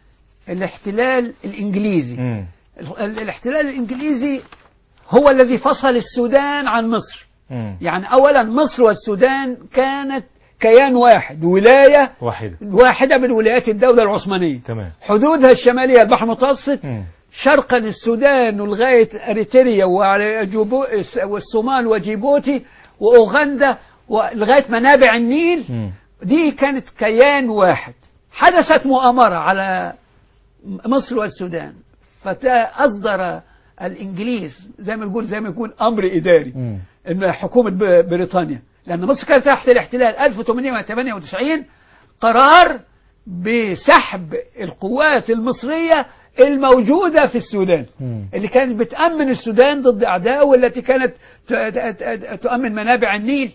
الاحتلال الإنجليزي مم. ال- الاحتلال الإنجليزي هو الذي فصل السودان عن مصر مم. يعني أولا مصر والسودان كانت كيان واحد ولاية واحدة واحدة من ولايات الدولة العثمانية تمام حدودها الشمالية البحر المتوسط مم. شرقا السودان ولغاية أريتريا وجيبو- والصومال وجيبوتي وأوغندا ولغاية منابع النيل مم. دي كانت كيان واحد حدثت مؤامرة على مصر والسودان فأصدر الإنجليز زي ما نقول زي ما يكون أمر إداري مم. إن حكومة ب- بريطانيا لأن مصر كانت تحت الاحتلال 1898 قرار بسحب القوات المصرية الموجودة في السودان مم. اللي كانت بتأمن السودان ضد أعدائه والتي كانت ت- ت- ت- تؤمن منابع النيل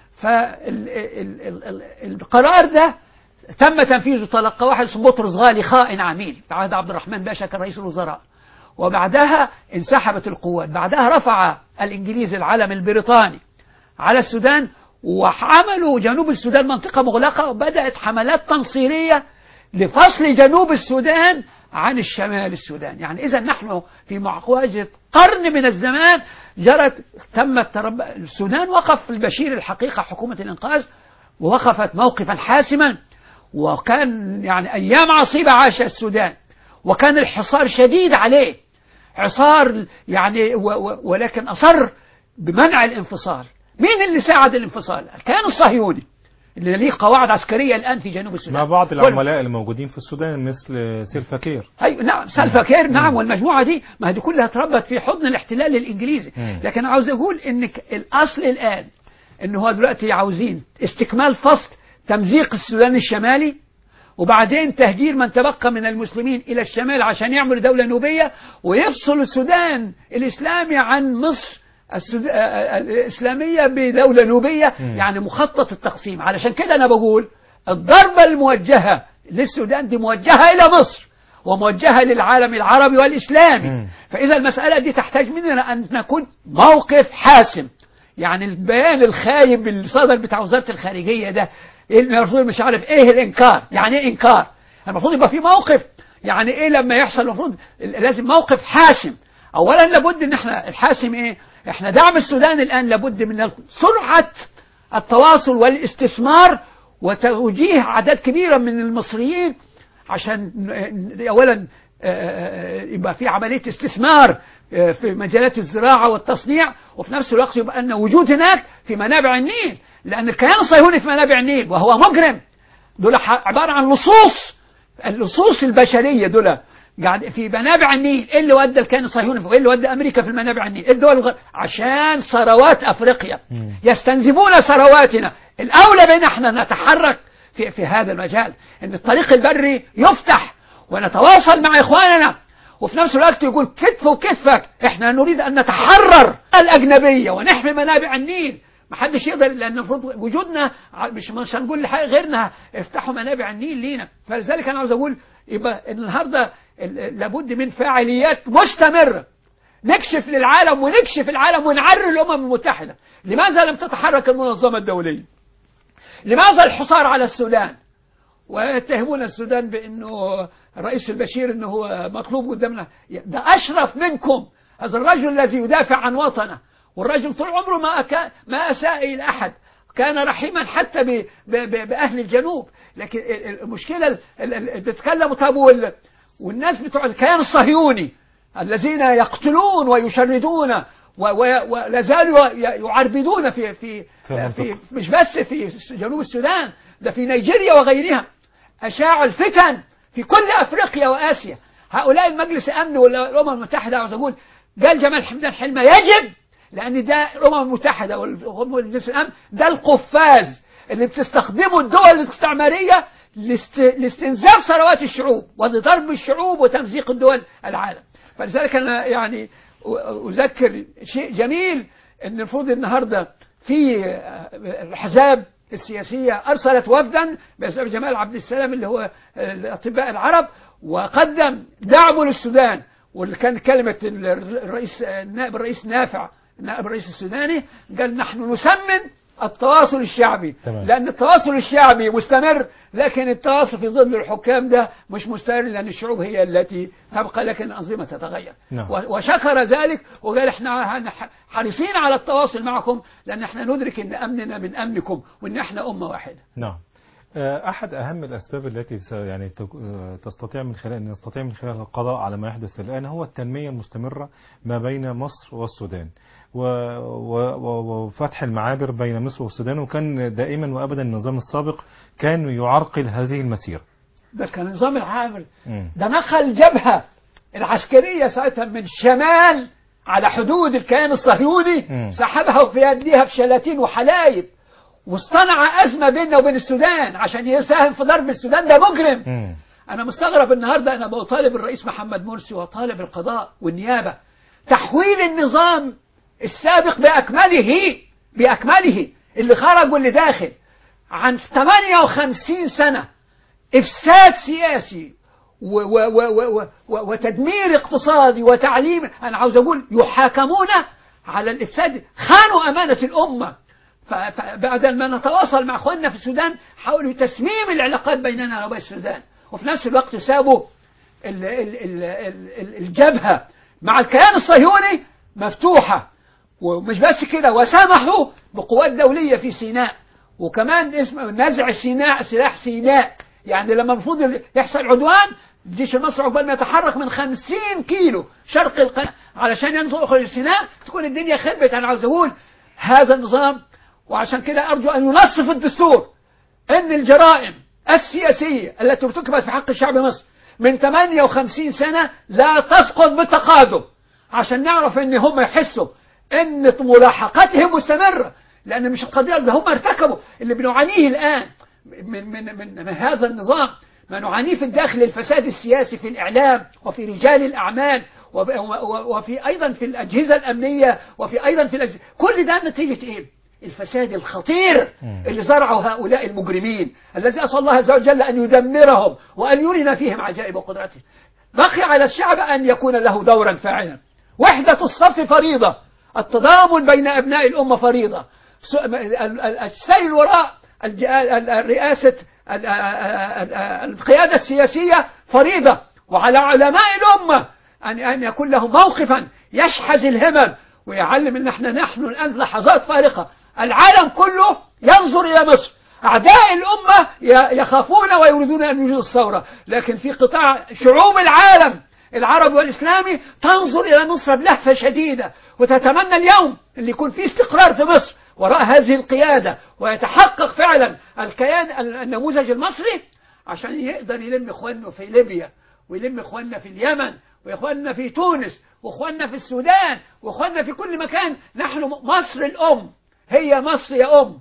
فالقرار ده تم تنفيذه تلقى واحد اسمه بطرس غالي خائن عميل في عهد عبد الرحمن باشا كان رئيس الوزراء وبعدها انسحبت القوات بعدها رفع الإنجليز العلم البريطاني على السودان وعملوا جنوب السودان منطقة مغلقة وبدأت حملات تنصيرية لفصل جنوب السودان عن الشمال السودان يعني إذا نحن في مواجهة قرن من الزمان جرت تمت ترب... السودان وقف البشير الحقيقة حكومة الإنقاذ ووقفت موقفا حاسما وكان يعني أيام عصيبة عاش السودان وكان الحصار شديد عليه حصار يعني و و ولكن أصر بمنع الانفصال مين اللي ساعد الانفصال كان الصهيوني اللي ليه قواعد عسكرية الآن في جنوب السودان مع بعض وال- العملاء الموجودين في السودان مثل سيلفا كير أيوة نعم سالفا كير نعم والمجموعة دي ما هذه كلها اتربت في حضن الاحتلال الإنجليزي مم. لكن أنا عاوز أقول إن ك- الأصل الآن إن هو دلوقتي عاوزين استكمال فصل تمزيق السودان الشمالي وبعدين تهجير من تبقى من المسلمين إلى الشمال عشان يعملوا دولة نوبية ويفصل السودان الإسلامي عن مصر السود... آه، آه، الإسلامية بدولة نوبية مم. يعني مخطط التقسيم علشان كده أنا بقول الضربة الموجهة للسودان دي موجهة إلى مصر وموجهة للعالم العربي والإسلامي مم. فإذا المسألة دي تحتاج مننا أن نكون موقف حاسم يعني البيان الخايب اللي صدر بتاع وزاره الخارجيه ده المفروض مش عارف ايه الانكار يعني ايه انكار المفروض يبقى في موقف يعني ايه لما يحصل المفروض لازم موقف حاسم اولا لابد ان احنا الحاسم ايه احنا دعم السودان الان لابد من سرعه التواصل والاستثمار وتوجيه اعداد كبيره من المصريين عشان ن- اولا آه، آه، يبقى في عمليه استثمار آه، في مجالات الزراعه والتصنيع وفي نفس الوقت يبقى ان وجود هناك في منابع النيل لان الكيان الصهيوني في منابع النيل وهو مجرم دول ح- عباره عن لصوص اللصوص البشريه دول قاعد في منابع النيل ايه اللي ودى الكيان الصهيوني وايه اللي ودى امريكا في المنابع النيل إيه الدول الغ... عشان ثروات افريقيا مم. يستنزفون ثرواتنا الاولى بنا احنا نتحرك في في هذا المجال ان الطريق البري يفتح ونتواصل مع اخواننا وفي نفس الوقت يقول كتف وكتفك احنا نريد ان نتحرر الاجنبيه ونحمي منابع النيل ما حدش يقدر لان المفروض وجودنا ع- مش مش هنقول لحاجه غيرنا افتحوا منابع النيل لينا فلذلك انا عاوز اقول يبقى إن النهارده ال- ال- لابد من فعاليات مستمره نكشف للعالم ونكشف العالم ونعري الامم المتحده لماذا لم تتحرك المنظمه الدوليه لماذا الحصار على السودان ويتهمون السودان بانه الرئيس البشير انه هو مطلوب قدامنا ده اشرف منكم هذا الرجل الذي يدافع عن وطنه والرجل طول عمره ما أكا ما اساء الى احد كان رحيما حتى ب ب ب باهل الجنوب لكن ال- ال- المشكله ال- ال- ال- بيتكلموا طب وال- والناس بتوع الكيان الصهيوني الذين يقتلون ويشردون و- و- ولا زالوا ي- يعربدون في في في في مش بس في جنوب السودان ده في نيجيريا وغيرها أشاعوا الفتن في كل أفريقيا وآسيا هؤلاء المجلس الأمن والأمم المتحدة عاوز أقول قال جمال حمدان حلمة يجب لأن ده الأمم المتحدة والمجلس الأمن ده القفاز اللي بتستخدمه الدول الاستعمارية لاست- لاستنزاف ثروات الشعوب ولضرب الشعوب وتمزيق الدول العالم فلذلك أنا يعني أ- أذكر شيء جميل أن المفروض النهاردة في الأحزاب السياسية أرسلت وفدا باسم جمال عبد السلام اللي هو الأطباء العرب وقدم دعمه للسودان واللي كان كلمة الرئيس نائب الرئيس نافع نائب الرئيس السوداني قال نحن نسمن التواصل الشعبي تمام. لأن التواصل الشعبي مستمر لكن التواصل في ظل الحكام ده مش مستمر لأن الشعوب هي التي تبقى لكن الأنظمة تتغير نعم. و- وشكر ذلك وقال احنا هن- حريصين على التواصل معكم لأن احنا ندرك أن أمننا من أمنكم وأن احنا أمة واحدة نعم آه، أحد أهم الأسباب التي س- يعني تك- آه، تستطيع من خلال أن نستطيع من خلالها القضاء على ما يحدث الآن هو التنمية المستمرة ما بين مصر والسودان و- و- و- وفتح المعابر بين مصر والسودان وكان دائما وأبدا النظام السابق كان يعرقل هذه المسيرة ده كان نظام العامل مم. ده نقل جبهة العسكرية ساعتها من الشمال على حدود الكيان الصهيوني مم. سحبها في يديها في شلاتين وحلايب واصطنع أزمة بيننا وبين السودان عشان يساهم في ضرب السودان ده مجرم مم. أنا مستغرب النهاردة أنا بطالب الرئيس محمد مرسي وطالب القضاء والنيابة تحويل النظام السابق بأكمله بأكمله اللي خرج واللي داخل عن 58 سنة إفساد سياسي و و و و و و وتدمير اقتصادي وتعليم أنا عاوز أقول يحاكمون على الإفساد خانوا أمانة الأمة ف- فبعد ما نتواصل مع أخواننا في السودان حاولوا تسميم العلاقات بيننا وبين السودان وفي نفس الوقت سابوا ال- ال- ال- ال- ال- الجبهة مع الكيان الصهيوني مفتوحة ومش بس كده وسمحوا بقوات دولية في سيناء وكمان اسم نزع سيناء سلاح سيناء يعني لما المفروض يحصل عدوان الجيش المصري عقبال ما يتحرك من 50 كيلو شرق القناة علشان يدخل سيناء تكون الدنيا خربت انا عاوز اقول هذا النظام وعشان كده ارجو ان ينصف الدستور ان الجرائم السياسية التي ارتكبت في حق الشعب المصري من 58 سنة لا تسقط بالتقادم عشان نعرف ان هم يحسوا ان ملاحقتهم مستمرة لان مش القضية ده هم ارتكبوا اللي بنعانيه الان من, من, من, من هذا النظام ما نعانيه في الداخل الفساد السياسي في الإعلام وفي رجال الأعمال وب- و- وفي أيضا في الأجهزة الأمنية وفي أيضا في الأجهزة كل ده نتيجة إيه؟ الفساد الخطير مم. اللي زرعه هؤلاء المجرمين الذي أسأل الله عز وجل أن يدمرهم وأن يرنا فيهم عجائب قدرته بقي على الشعب أن يكون له دورا فاعلا وحدة الصف فريضة التضامن بين أبناء الأمة فريضة س- ال- ال- السير وراء الج- ال- ال- رئاسة ال- ال- ال- القيادة السياسية فريضة وعلى علماء الأمة أن أن يكون لهم موقفا يشحذ الهمم ويعلم أن احنا نحن الآن لحظات فارقة العالم كله ينظر إلى مصر أعداء الأمة ي- يخافون ويريدون أن يجيزوا الثورة لكن في قطاع شعوب العالم العربي والإسلامي تنظر إلى مصر بلهفة شديدة وتتمنى اليوم اللي يكون في استقرار في مصر وراء هذه القيادة ويتحقق فعلا الكيان النموذج المصري عشان يقدر يلم إخوانه في ليبيا ويلم إخواننا في اليمن وإخواننا في تونس وإخواننا في السودان وإخواننا في كل مكان نحن مصر الأم هي مصر يا أم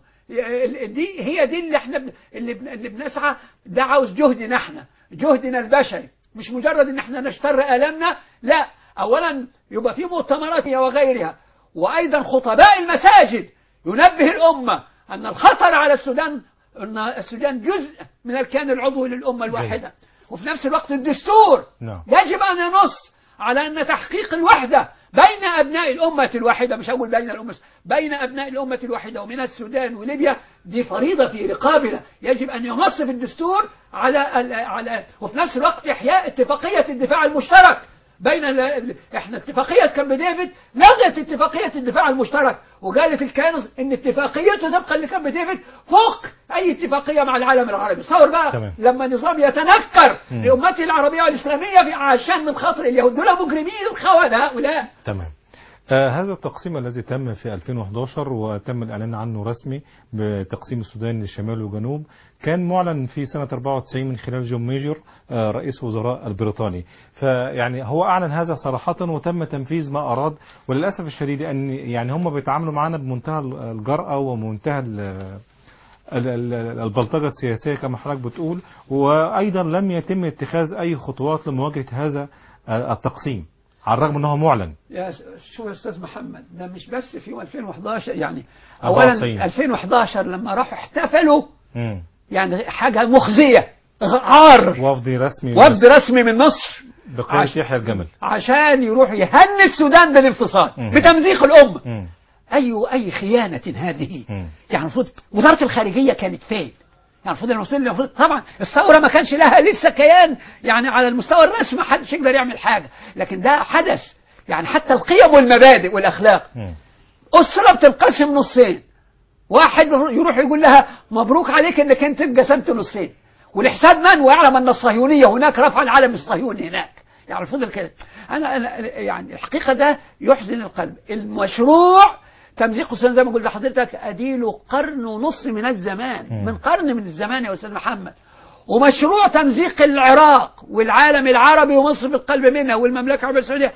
دي هي دي اللي احنا بن- اللي, بن- اللي بنسعى ده عاوز جهدنا احنا جهدنا البشري مش مجرد ان احنا نشتر آلامنا لا اولا يبقى في مؤتمرات وغيرها وايضا خطباء المساجد ينبه الامه ان الخطر على السودان ان السودان جزء من الكيان العضوي للامه الواحده وفي نفس الوقت الدستور نعم. يجب ان ينص على ان تحقيق الوحده بين ابناء الامه الواحده مش هقول بين الامه بين ابناء الامه الواحده ومن السودان وليبيا دي فريضه في رقابنا يجب ان ينص في الدستور على ال- على وفي نفس الوقت احياء اتفاقيه الدفاع المشترك بين ال- ال- احنا اتفاقيه كامب ديفيد لغت اتفاقيه الدفاع المشترك وقالت الكيان ان اتفاقيته طبقا لكامب ديفيد فوق اي اتفاقيه مع العالم العربي تصور بقى تمام. لما نظام يتنكر مم. لامته العربيه والاسلاميه في- عشان من خاطر اليهود دول مجرمين الخونه هؤلاء تمام آه هذا التقسيم الذي تم في 2011 وتم الإعلان عنه رسمي بتقسيم السودان لشمال وجنوب كان معلن في سنة 94 من خلال جون ميجر آه رئيس وزراء البريطاني فيعني هو أعلن هذا صراحة وتم تنفيذ ما أراد وللأسف الشديد أن يعني هم بيتعاملوا معنا بمنتهى الجرأة ومنتهى ال- ال- ال- البلطجة السياسية كما حضرتك بتقول وأيضا لم يتم اتخاذ أي خطوات لمواجهة هذا آه، التقسيم على الرغم أنه معلن يا س- شوف يا استاذ محمد ده مش بس في 2011 يعني 94. اولا 2011 لما راحوا احتفلوا مم. يعني حاجه مخزيه عار وفد رسمي وفد رسمي من مصر بقيادة عش- يحيى الجمل عشان يروح يهني السودان بالانفصال مم. بتمزيق الامه مم. اي اي خيانه هذه مم. يعني المفروض وزاره الخارجيه كانت فين؟ يعني المفروض المفروض المفروض طبعا الثوره ما كانش لها لسه كيان يعني على المستوى الرسمي ما حدش يقدر يعمل حاجه لكن ده حدث يعني حتى القيم والمبادئ والاخلاق مم. أسرة بتنقسم نصين واحد يروح يقول لها مبروك عليك انك انت انقسمت نصين ولحساب من ويعلم ان الصهيونيه هناك رفع العلم الصهيوني هناك يعني الفضل كده انا أنا- يعني الحقيقه ده يحزن القلب المشروع تمزيق السودان زي ما قلت لحضرتك اديله قرن ونص من الزمان مم. من قرن من الزمان يا استاذ محمد ومشروع تمزيق العراق والعالم العربي ومصر في القلب منها والمملكه العربيه السعوديه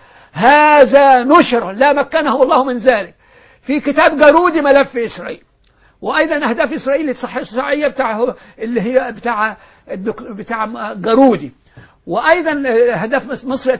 هذا نشر لا مكنه الله من ذلك في كتاب جارودي ملف اسرائيل وايضا اهداف اسرائيل الصحيحيه بتاع اللي هي بتاع الدك- بتاع جارودي وايضا اهداف مصر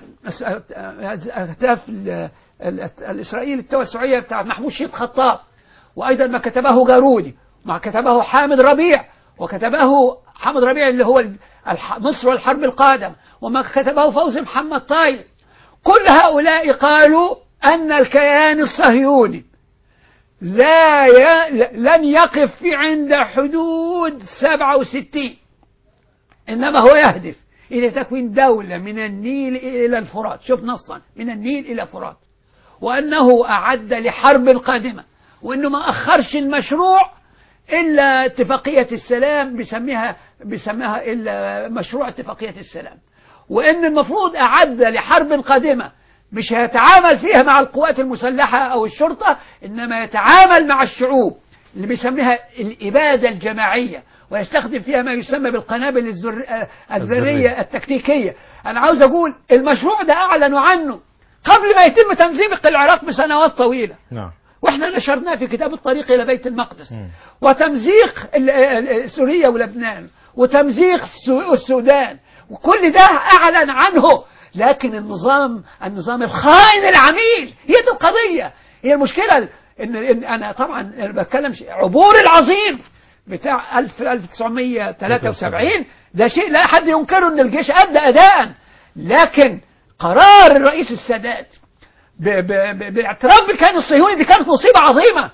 اهداف ال- ال- الاسرائيل التوسعيه بتاع محمود شيخ خطاب وايضا ما كتبه جارودي ما كتبه حامد ربيع وكتبه حامد ربيع اللي هو الح- مصر والحرب القادم وما كتبه فوزي محمد طاير كل هؤلاء قالوا أن الكيان الصهيوني لا ي... لن يقف في عند حدود 67 إنما هو يهدف إلى تكوين دولة من النيل إلى الفرات شوف نصا من النيل إلى الفرات وأنه أعد لحرب قادمة وأنه ما أخرش المشروع إلا اتفاقية السلام بيسميها بيسميها إلا مشروع اتفاقية السلام وأن المفروض أعد لحرب قادمة مش هيتعامل فيها مع القوات المسلحة أو الشرطة إنما يتعامل مع الشعوب اللي بيسميها الإبادة الجماعية ويستخدم فيها ما يسمى بالقنابل الذر... آه، الذرية. الذرية التكتيكية أنا عاوز أقول المشروع ده أعلنوا عنه قبل ما يتم تنظيم العراق بسنوات طويلة نعم واحنا نشرناه في كتاب الطريق الى بيت المقدس مم. وتمزيق ال- ال- سوريا ولبنان وتمزيق السو- السودان وكل ده اعلن عنه لكن النظام النظام الخائن العميل هي دي القضيه هي المشكله ان, إن انا طبعا أنا بتكلم شيء- عبور العظيم بتاع 1000 1973 ده شيء لا احد ينكره ان الجيش ادى اداء لكن قرار الرئيس السادات ب- ب- ب- باعتراف بالكيان الصهيوني دي كانت مصيبة عظيمة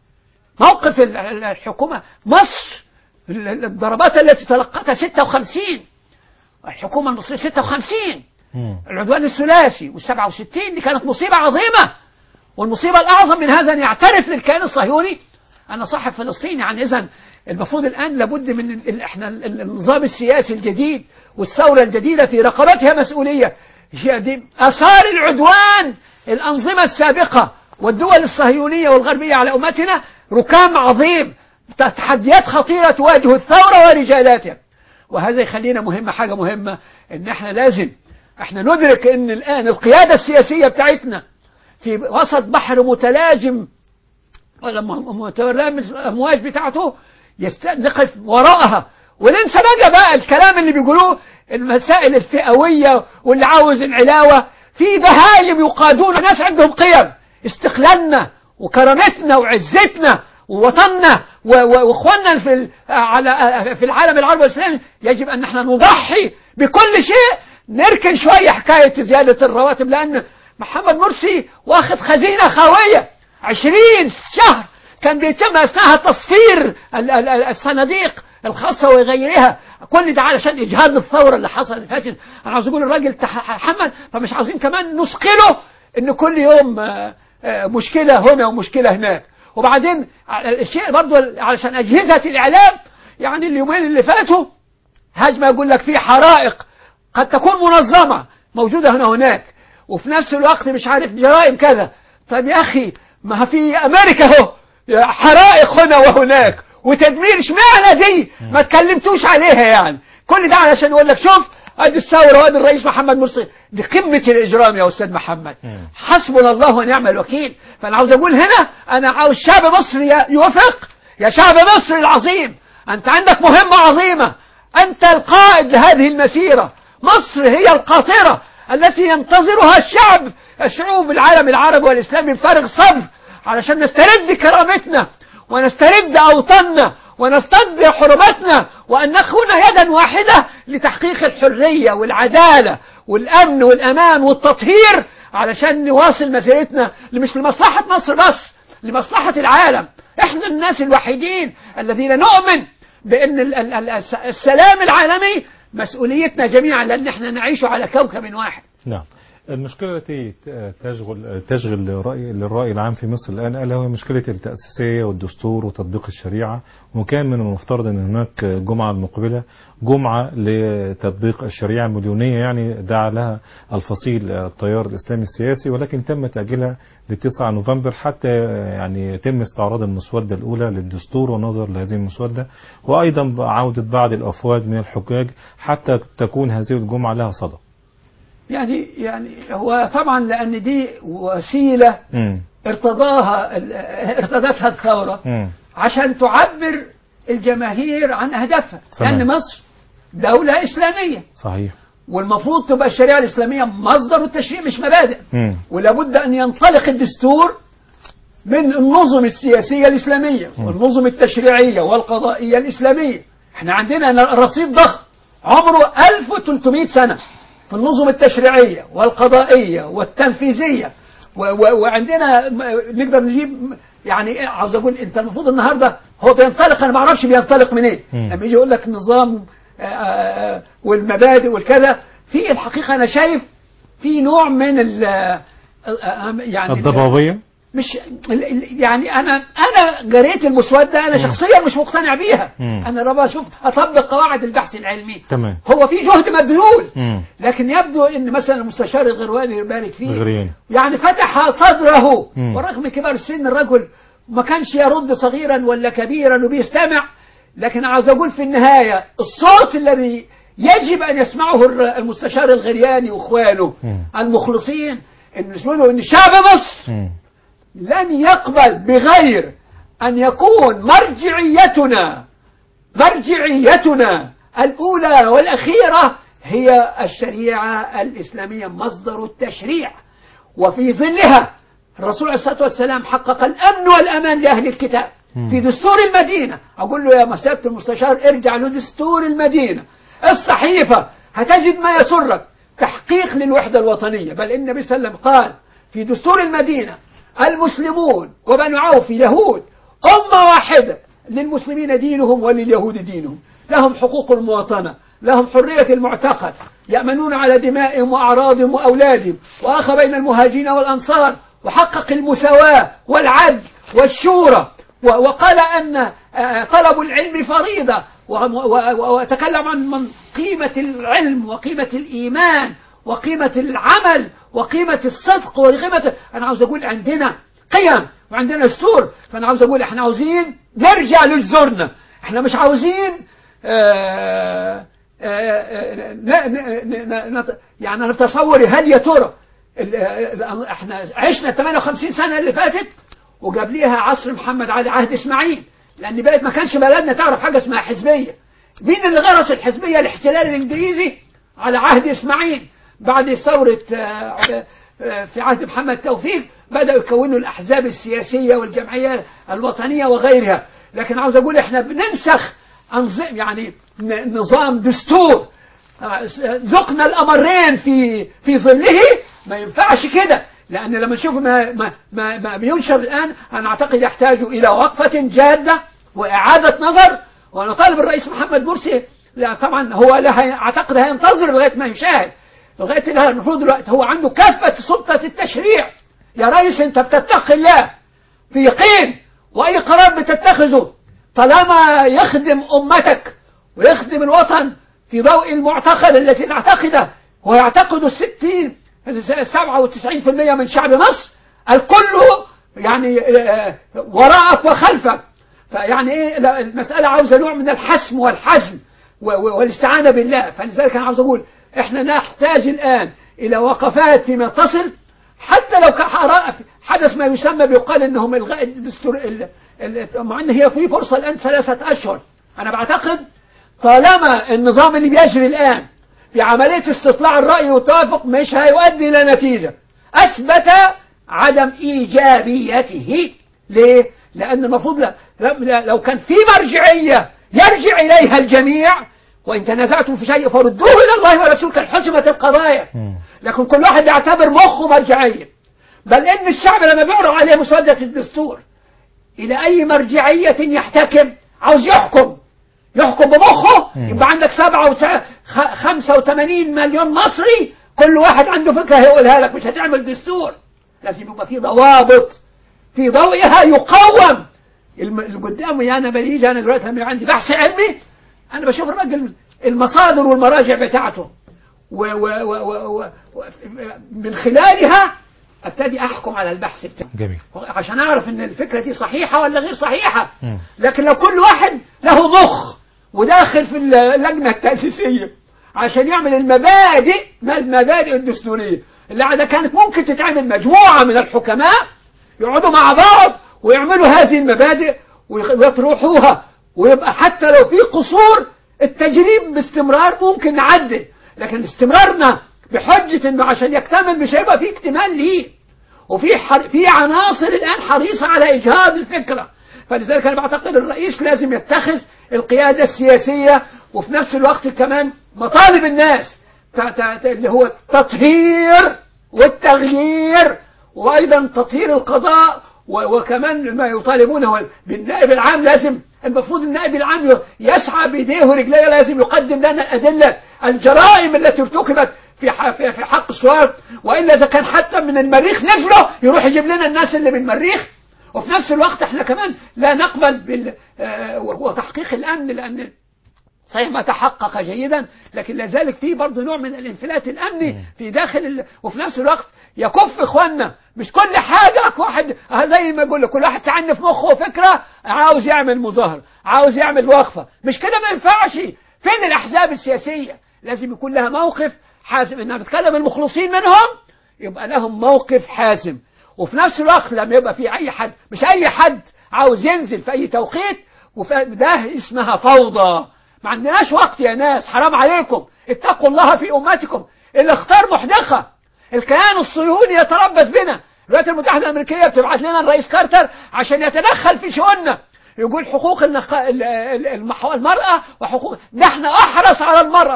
موقف ال- ال- الحكومة مصر ال- ال- الضربات التي تلقتها 56 الحكومة المصرية 56 مم. العدوان الثلاثي والسبعة وستين دي كانت مصيبة عظيمة والمصيبة الأعظم من هذا أن يعترف للكيان الصهيوني أنا صاحب فلسطيني يعني إذا المفروض الآن لابد من ال- ال- إحنا ال- ال- النظام السياسي الجديد والثورة الجديدة في رقبتها مسؤولية هي دي آثار العدوان الأنظمة السابقة والدول الصهيونية والغربية على أمتنا ركام عظيم تحديات خطيرة تواجه الثورة ورجالاتها وهذا يخلينا مهمة حاجة مهمة ان احنا لازم احنا ندرك ان الان القيادة السياسية بتاعتنا في وسط بحر متلاجم ولا م- متلامس الامواج بتاعته يست... نقف وراءها وننسى بقى بقى الكلام اللي بيقولوه المسائل الفئوية واللي عاوز العلاوة في بهايم يقادون ناس عندهم قيم استقلالنا وكرامتنا وعزتنا ووطننا و- و- واخواننا في ال- على في العالم العربي والاسلامي يجب ان احنا نضحي بكل شيء نركن شويه حكايه زياده الرواتب لان محمد مرسي واخد خزينه خاويه عشرين شهر كان بيتم اثناءها تصفير ال- ال- ال- الصناديق الخاصه وغيرها كل ده علشان اجهاض الثوره اللي حصل اللي فاتت انا عاوز اقول الراجل تحمل فمش عاوزين كمان نثقله ان كل يوم آه، آه، مشكله هنا ومشكله هناك وبعدين على الشيء برضو علشان اجهزه الاعلام يعني اليومين اللي فاتوا هجمه يقول لك في حرائق قد تكون منظمه موجوده هنا وهناك وفي نفس الوقت مش عارف جرائم كذا طيب يا اخي ما في امريكا اهو حرائق هنا وهناك وتدمير اشمعنى دي ما تكلمتوش عليها يعني كل ده علشان يقول لك شوف ادي الثوره وادي الرئيس محمد مرسي دي قمه الاجرام يا استاذ محمد حسبنا الله ونعم الوكيل فانا عاوز اقول هنا انا عاوز شعب مصر ي- يوافق يا شعب مصر العظيم انت عندك مهمه عظيمه انت القائد لهذه المسيره مصر هي القاطره التي ينتظرها الشعب الشعوب العالم العربي والاسلامي بفارغ صبر علشان نسترد كرامتنا ونسترد اوطاننا ونسترد حرمتنا وان نكون يدا واحده لتحقيق الحريه والعداله والامن والامان والتطهير علشان نواصل مسيرتنا اللي مش لمصلحه مصر بس لمصلحه العالم احنا الناس الوحيدين الذين نؤمن بان ال- ال- ال- الس- السلام العالمي مسؤوليتنا جميعا لان احنا نعيش على كوكب واحد نعم المشكلة التي ت- تشغل تشغل الرأي للرأي العام في مصر الآن ألا هو مشكلة التأسيسية والدستور وتطبيق الشريعة وكان من المفترض أن هناك جمعة المقبلة جمعة لتطبيق الشريعة مليونية يعني دعا لها الفصيل التيار الإسلامي السياسي ولكن تم تأجيلها ل 9 نوفمبر حتى يعني يتم استعراض المسودة الأولى للدستور والنظر لهذه المسودة وأيضا عودة بعض الأفواج من الحجاج حتى تكون هذه الجمعة لها صدى. يعني يعني هو طبعا لان دي وسيله مم. ارتضاها ال- ارتضتها الثوره مم. عشان تعبر الجماهير عن اهدافها تمام. لان مصر دوله اسلاميه صحيح. والمفروض تبقى الشريعه الاسلاميه مصدر التشريع مش مبادئ مم. ولابد ان ينطلق الدستور من النظم السياسيه الاسلاميه والنظم التشريعيه والقضائيه الاسلاميه احنا عندنا رصيد ضخم عمره 1300 سنه في النظم التشريعيه والقضائيه والتنفيذيه و و وعندنا م- نقدر نجيب يعني إيه عاوز اقول انت المفروض النهارده هو بينطلق انا ما اعرفش بينطلق منين مم. لما يجي يقول لك النظام آه، آه، والمبادئ والكذا في الحقيقه انا شايف في نوع من ال آه، آه، يعني الضبابية مش ال- ال- يعني انا انا قريت المسوده انا شخصيا مش مقتنع بيها مم. انا لما اشوف اطبق قواعد البحث العلمي تمام هو في جهد مبذول مم. لكن يبدو ان مثلا المستشار الغرواني يبارك فيه غريان يعني فتح صدره مم. ورغم كبار السن الرجل ما كانش يرد صغيرا ولا كبيرا وبيستمع لكن عاوز اقول في النهايه الصوت الذي يجب ان يسمعه الر- المستشار الغرياني واخوانه مم. المخلصين ان يقولوا ان شعب مصر مم. لن يقبل بغير أن يكون مرجعيتنا مرجعيتنا الأولى والأخيرة هي الشريعة الإسلامية مصدر التشريع وفي ظلها الرسول عليه الصلاة والسلام حقق الأمن والأمان لأهل الكتاب في دستور المدينة أقول له يا مساكة المستشار ارجع لدستور المدينة الصحيفة هتجد ما يسرك تحقيق للوحدة الوطنية بل إن النبي صلى الله عليه وسلم قال في دستور المدينة المسلمون وبنو عوف يهود أمة واحدة للمسلمين دينهم ولليهود دينهم لهم حقوق المواطنة لهم حرية المعتقد يأمنون على دمائهم وأعراضهم وأولادهم وأخى بين المهاجرين والأنصار وحقق المساواة والعدل والشورى و- وقال أن آه، طلب العلم فريضة و- و- و- وتكلم عن من قيمة العلم وقيمة الإيمان وقيمة العمل وقيمة الصدق وقيمة أنا عاوز أقول عندنا قيم وعندنا دستور فأنا عاوز أقول إحنا عاوزين نرجع لجذورنا إحنا مش عاوزين آه، آه، آه، ن- ن- ن- ن- يعني أنا تصوري هل يا ترى ال- ال- احنا عشنا 58 سنة اللي فاتت وقبليها عصر محمد علي عهد اسماعيل لان بقت ما كانش بلدنا تعرف حاجة اسمها حزبية مين اللي غرس الحزبية الاحتلال الانجليزي على عهد اسماعيل بعد ثورة آه، آه، في عهد محمد توفيق بدأوا يكونوا الأحزاب السياسية والجمعية الوطنية وغيرها لكن عاوز أقول إحنا بننسخ أنظ- يعني ن- نظام دستور آه، ذقنا الأمرين في في ظله ما ينفعش كده لأن لما نشوف ما ما ما, ما بينشر الآن أنا أعتقد يحتاج إلى وقفة جادة وإعادة نظر وأنا طالب الرئيس محمد مرسي لا طبعا هو لا هي- أعتقد هينتظر لغاية ما يشاهد لغاية اللي المفروض دلوقتي هو عنده كافة سلطة التشريع يا ريس أنت بتتقي الله في يقين وأي قرار بتتخذه طالما يخدم أمتك ويخدم الوطن في ضوء المعتقد التي نعتقده ويعتقد الستين سبعة وتسعين في المية من شعب مصر الكل يعني آه، وراءك وخلفك فيعني ايه لا، المسألة عاوزة نوع من الحسم والحزم و- و- والاستعانة بالله فلذلك أنا عاوز أقول إحنا نحتاج الآن إلى وقفات فيما تصل حتى لو كان حرا- حدث ما يسمى بيقال انهم الغاء الدستور ال- ال- مع ان هي في فرصه الان ثلاثه اشهر انا بعتقد طالما النظام اللي بيجري الان في عمليه استطلاع الراي والتوافق مش هيؤدي الى نتيجه اثبت عدم ايجابيته ليه؟ لان المفروض لا- لا- لو كان في مرجعيه يرجع اليها الجميع وان تنازعتم في شيء فردوه الى الله ورسوله كان حسمت القضايا لكن كل واحد يعتبر مخه مرجعية بل إن الشعب لما بيعرض عليه مسودة الدستور إلى أي مرجعية يحتكم عاوز يحكم يحكم بمخه يبقى عندك سبعة وتع... خ... خمسة وثمانين مليون مصري كل واحد عنده فكرة هيقولها لك مش هتعمل دستور لازم يبقى في ضوابط في ضوئها يقوم الم... اللي قدامي أنا بيجي أنا دلوقتي لما عندي بحث علمي أنا بشوف الراجل المصادر والمراجع بتاعته و و و و و و من خلالها ابتدي احكم على البحث بتاعي جميل عشان اعرف ان الفكره دي صحيحه ولا غير صحيحه مم. لكن لو كل واحد له مخ وداخل في اللجنه التاسيسيه عشان يعمل المبادئ ما المبادئ الدستوريه اللي عادة كانت ممكن تتعمل مجموعه من الحكماء يقعدوا مع بعض ويعملوا هذه المبادئ ويخ- ويطرحوها ويبقى حتى لو في قصور التجريب باستمرار ممكن نعدل لكن استمرارنا بحجة انه عشان يكتمل مش هيبقى في اكتمال ليه وفي حر... في عناصر الان حريصة على اجهاض الفكرة فلذلك انا بعتقد الرئيس لازم يتخذ القيادة السياسية وفي نفس الوقت كمان مطالب الناس ت... ت... ت... اللي هو التطهير والتغيير وايضا تطهير القضاء و- وكمان ما يطالبونه بالنائب العام لازم المفروض النائب العام ي- يسعى بيديه ورجليه لازم يقدم لنا الادله الجرائم التي ارتكبت في ح- في في حق السؤال والا اذا كان حتى من المريخ نزلوا يروح يجيب لنا الناس اللي من المريخ وفي نفس الوقت احنا كمان لا نقبل بال آه، وتحقيق الامن لان صحيح ما تحقق جيدا لكن لذلك في برضه نوع من الانفلات الامني في داخل ال... وفي نفس الوقت يكف اخواننا مش كل حاجه واحد اه زي ما يقول لك كل واحد تعني في مخه فكره عاوز يعمل مظاهره عاوز يعمل وقفه مش كده ما ينفعش فين الاحزاب السياسيه لازم يكون لها موقف حاسم انها بتكلم المخلصين منهم يبقى لهم موقف حاسم وفي نفس الوقت لما يبقى في اي حد مش اي حد عاوز ينزل في اي توقيت وده اسمها فوضى ما عندناش وقت يا ناس حرام عليكم اتقوا الله في امتكم الاختار محدقه الكيان الصهيوني يتربص بنا الولايات المتحده الامريكيه بتبعت لنا الرئيس كارتر عشان يتدخل في شؤوننا يقول حقوق النق... ال- ال- المح- المرأة وحقوق ده احنا احرص على المرأة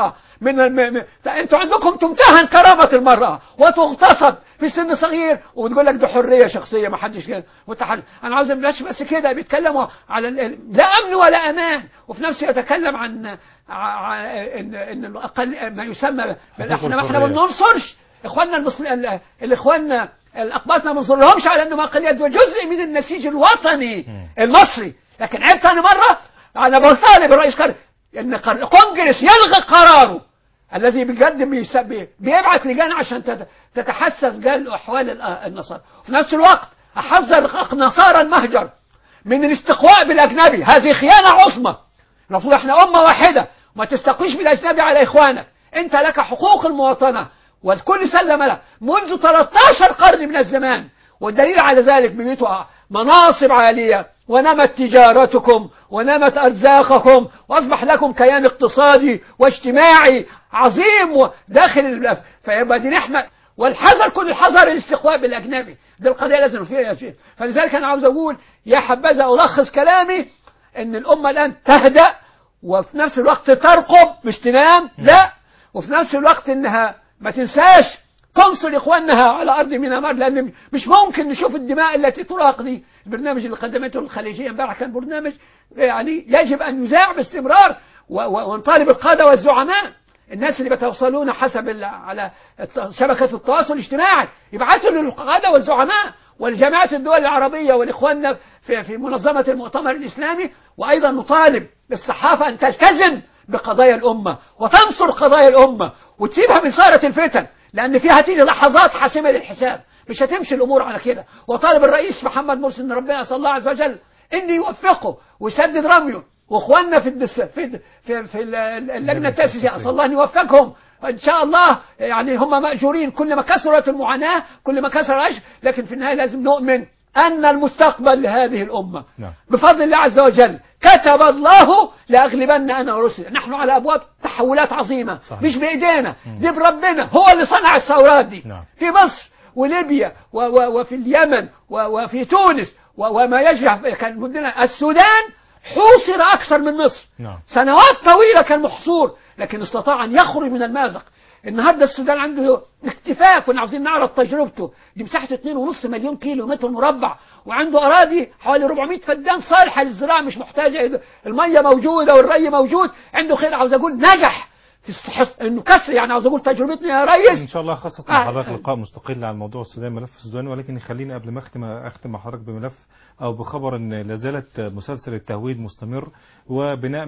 من الم... م... انتوا عندكم تمتهن كرامة المرأة وتغتصب في سن صغير وتقول لك ده حرية شخصية ما حدش كده وتحل... انا عاوز بلاش بس كده بيتكلموا على ال... لا امن ولا امان وفي نفسه يتكلم عن ع... ع... ان ان الاقل ما يسمى بال- احنا ما احنا ما الحرية. بننصرش اخواننا المسلمين ال- الاخوان الاقباط ما بننصرهمش على انهم اقليات دول جزء من النسيج الوطني المصري لكن عيب تاني مره انا بطالب الرئيس كار ان قر- الكونجرس يلغي قراره الذي بيقدم بيس- بي- بيبعت لجان عشان تت- تتحسس قال احوال ال- النصارى وفي نفس الوقت احذر نصارى المهجر من الاستقواء بالاجنبي هذه خيانه عظمى المفروض احنا امه واحده ما تستقويش بالاجنبي على اخوانك انت لك حقوق المواطنه والكل سلم لك منذ 13 قرن من الزمان والدليل على ذلك بقيتوا مناصب عاليه ونمت تجارتكم ونمت ارزاقكم واصبح لكم كيان اقتصادي واجتماعي عظيم داخل البلاد فيبقى دي نحمه والحذر كل الحذر الاستقواء بالاجنبي دي القضيه لازم فيها شيء فلذلك انا عاوز اقول يا حبذا الخص كلامي ان الامه الان تهدأ وفي نفس الوقت ترقب مش تنام لا وفي نفس الوقت انها ما تنساش تنصر اخوانها على ارض مينامار لان مش ممكن نشوف الدماء التي تراق دي البرنامج اللي قدمته الخليجيه امبارح كان برنامج يعني يجب ان يذاع باستمرار و- و- ونطالب القاده والزعماء الناس اللي بيتوصلون حسب ال- على الت- شبكه التواصل الاجتماعي يبعثوا للقاده والزعماء ولجامعات الدول العربيه ولاخواننا في في منظمه المؤتمر الاسلامي وايضا نطالب الصحافه ان تلتزم بقضايا الامه وتنصر قضايا الامه وتسيبها من ساره الفتن لان فيها تيجي لحظات حاسمه للحساب مش هتمشي الامور على كده وطالب الرئيس محمد مرسي ان ربنا اسال الله عز وجل ان يوفقه ويسدد رميه واخواننا في الدس في في, في اللجنه التاسيسيه اسال الله ان يوفقهم ان شاء الله يعني هم ماجورين كل ما كثرت المعاناه كل ما كثر العيش لكن في النهايه لازم نؤمن ان المستقبل لهذه الامه نعم. بفضل الله عز وجل كتب الله لاغلبن انا ورسلي نحن على ابواب تحولات عظيمه صحيح. مش بايدينا دي بربنا هو اللي صنع الثورات دي نعم. في مصر وليبيا و و وفي اليمن و وفي تونس و وما يجرح كان عندنا السودان حوصر اكثر من مصر نعم. سنوات طويله كان محصور لكن استطاع ان يخرج من المازق النهارده السودان عنده اكتفاء كنا عاوزين نعرض تجربته دي مساحه 2.5 مليون كيلو متر مربع وعنده اراضي حوالي 400 فدان صالحه للزراعه مش محتاجه الميه موجوده والري موجود عنده خير عاوز اقول نجح في الصح- انه كسر يعني عاوز اقول تجربتنا يا ان ريس شاء الله خصص آه. لحضرتك لقاء مستقل عن موضوع السودان ملف السودان ولكن خليني قبل ما اختم اختم مع حضرتك بملف او بخبر ان لا زالت مسلسل التهويد مستمر وبناء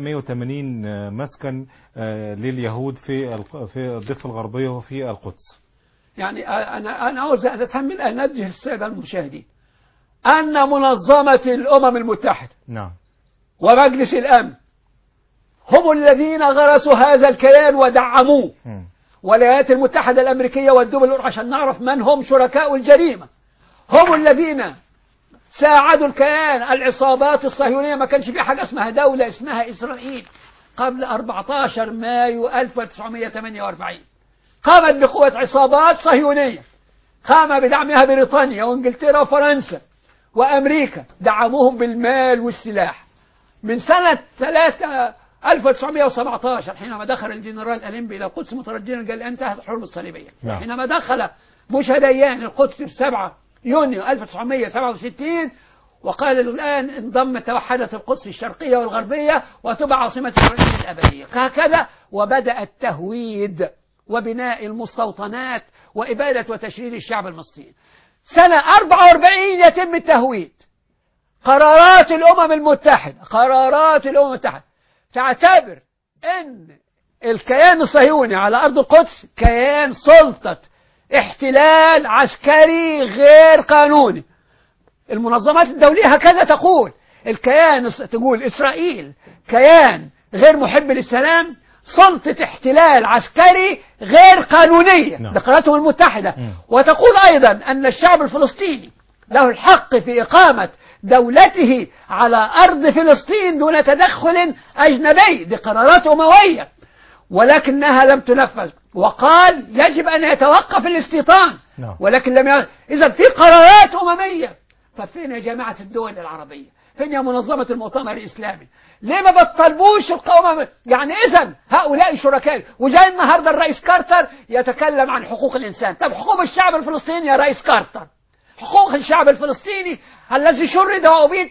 180 مسكن آه، لليهود في الق- في الضفه الغربيه وفي القدس. يعني أنا أنا عاوز أتحمل أن أنبه السادة المشاهدين أن منظمة الأمم المتحدة نعم ومجلس الأمن هم الذين غرسوا هذا الكيان ودعموه مم. والولايات المتحدة الأمريكية والدول الأخرى عشان نعرف من هم شركاء الجريمة هم الذين ساعدوا الكيان العصابات الصهيونية ما كانش في حاجة اسمها دولة اسمها إسرائيل قبل 14 مايو 1948 قامت بقوة عصابات صهيونية قام بدعمها بريطانيا وانجلترا وفرنسا وامريكا دعموهم بالمال والسلاح من سنة 3 1917 حينما دخل الجنرال أليمبي إلى القدس مترجيا قال انتهت الحرب الصليبية نعم. حينما دخل بوش ديان القدس في 7 يونيو 1967 وقال له الآن انضم توحدت القدس الشرقية والغربية وتبقى عاصمة إسرائيل الأبدية هكذا وبدأ التهويد وبناء المستوطنات وإبادة وتشريد الشعب المصري سنة 44 يتم التهويد قرارات الأمم المتحدة قرارات الأمم المتحدة تعتبر أن الكيان الصهيوني على أرض القدس كيان سلطة احتلال عسكري غير قانوني المنظمات الدولية هكذا تقول الكيان تقول إسرائيل كيان غير محب للسلام سلطة احتلال عسكري غير قانونية نعم. ده قرارات الأمم المتحدة مم. وتقول أيضا أن الشعب الفلسطيني له الحق في إقامة دولته على أرض فلسطين دون تدخل أجنبي دي قرارات أموية ولكنها لم تنفذ وقال يجب أن يتوقف الاستيطان نعم. ولكن لم ي... إذا في قرارات أممية ففين يا جماعة الدول العربية فين يا منظمة المؤتمر الإسلامي ليه ما بتطلبوش القوامة يعني إذا هؤلاء شركاء وجاي النهاردة الرئيس كارتر يتكلم عن حقوق الإنسان طب حقوق الشعب الفلسطيني يا رئيس كارتر حقوق الشعب الفلسطيني الذي شرد وأبيد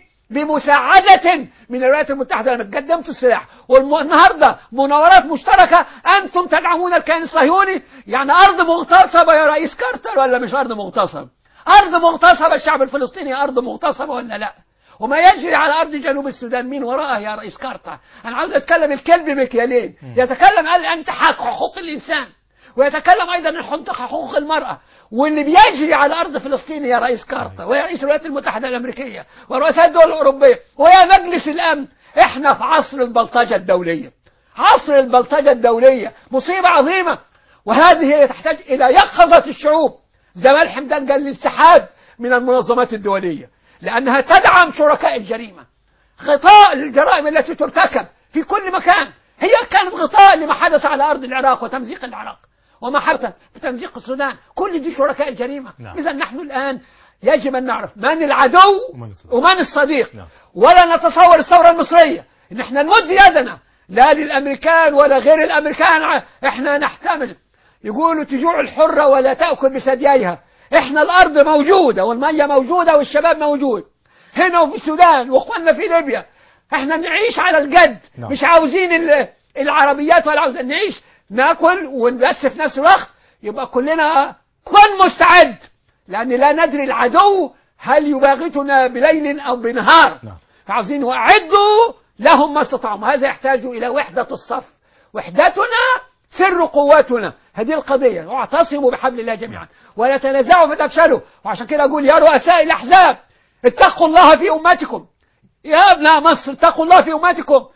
بمساعدة من الولايات المتحدة لما قدمتوا السلاح والنهاردة مناورات مشتركة أنتم تدعمون الكيان الصهيوني يعني أرض مغتصبة يا رئيس كارتر ولا مش أرض مغتصبة أرض مغتصبة الشعب الفلسطيني أرض مغتصبة ولا لا وما يجري على أرض جنوب السودان مين وراءه يا رئيس كارتر أنا عاوز أتكلم الكلب بمكيالين يتكلم عن انتهاك حقوق الإنسان ويتكلم أيضا عن حقوق- حقوق المرأة واللي بيجري على أرض فلسطين يا رئيس كارتر ويا رئيس الولايات المتحدة الأمريكية ورؤساء الدول الأوروبية ويا مجلس الأمن إحنا في عصر البلطجة الدولية عصر البلطجة الدولية مصيبة عظيمة وهذه هي تحتاج إلى يقظة الشعوب زمان حمدان قال الانسحاب من المنظمات الدولية لأنها تدعم شركاء الجريمة غطاء للجرائم التي ترتكب في كل مكان هي كانت غطاء لما حدث على أرض العراق وتمزيق العراق وما حدث في تمزيق السودان كل دي شركاء الجريمة نعم. إذا نحن الآن يجب أن نعرف من العدو ومن الصديق. ومن الصديق نعم. ولا نتصور الثورة المصرية إن احنا نمد يدنا لا للأمريكان ولا غير الأمريكان ع- احنا نحتمل يقولوا تجوع الحرة ولا تأكل بثدييها احنا الأرض موجودة والمية موجودة والشباب موجود هنا وفي السودان واخواننا في ليبيا احنا نعيش على الجد نعم. مش عاوزين ال- العربيات ولا عاوزين نعيش ناكل ونبس في نفس الوقت يبقى كلنا كن مستعد لأن لا ندري العدو هل يباغتنا بليل أو بنهار نعم. فعاوزين وأعدوا لهم ما استطاعوا هذا يحتاج إلى وحدة الصف وحدتنا سر قوتنا هذه القضية واعتصموا بحبل الله جميعا ولا تنازعوا فتفشلوا وعشان كده أقول يا رؤساء الأحزاب اتقوا الله في أمتكم يا ابناء مصر اتقوا الله في أمتكم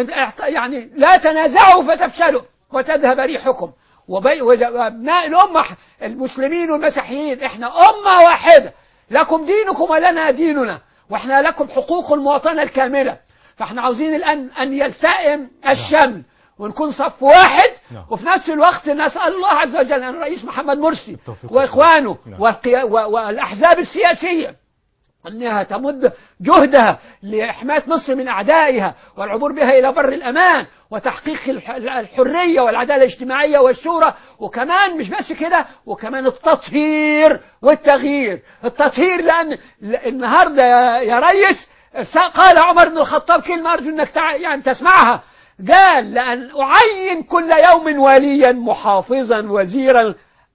يعني لا تنازعوا فتفشلوا وتذهب ريحكم وبي- وابناء الأمة المسلمين والمسيحيين احنا أمة واحدة لكم دينكم ولنا ديننا واحنا لكم حقوق المواطنة الكاملة فاحنا عاوزين الآن أن يلتئم الشمل ونكون صف واحد نعم. وفي نفس الوقت نسأل الله عز وجل أن الرئيس محمد مرسي بالتوفيق وإخوانه نعم. والقيا- و- والأحزاب السياسية أنها تمد جهدها لحماية مصر من أعدائها والعبور بها إلى بر الأمان وتحقيق الح- الحرية والعدالة الاجتماعية والشورى وكمان مش بس كده وكمان التطهير والتغيير التطهير لأن ل- النهاردة يا- يا ريس س- قال عمر بن الخطاب كلمة أرجو أنك تع- يعني تسمعها قال لأن أعين كل يوم وليا محافظا وزيرا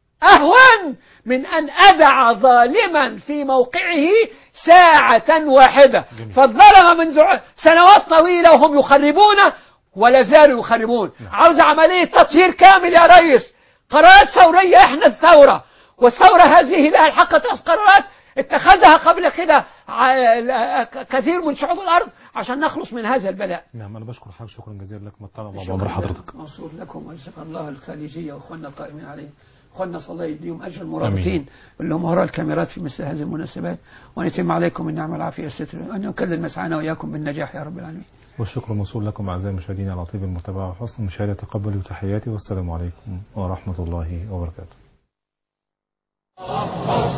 أهون من أن أدع ظالما في موقعه ساعة واحدة جميل. فالظلم منذ ع- سنوات طويلة وهم يخربون ولا زالوا يخربون عاوز عملية تطهير كامل يا ريس قرارات ثورية احنا الثورة والثورة هذه لها الحق تأخذ قرارات اتخذها قبل كده ع- كثير من شعوب الأرض عشان نخلص من هذا البلاء نعم أنا بشكر حضرتك شكرا جزيلا لك مطلع الله بعمر حضرتك موصول لكم وجزاك الله الخليجية واخواننا القائمين عليه اخواننا صلى الله يديهم اجر المرابطين اللي هم وراء الكاميرات في مثل هذه المناسبات وان يتم عليكم النعمه والعافيه والستر وان يكلل مسعانا واياكم بالنجاح يا رب العالمين والشكر موصول لكم أعزائي المشاهدين على طيب المتابعة وحسن المشاهدة تقبلوا تحياتي والسلام عليكم ورحمة الله وبركاته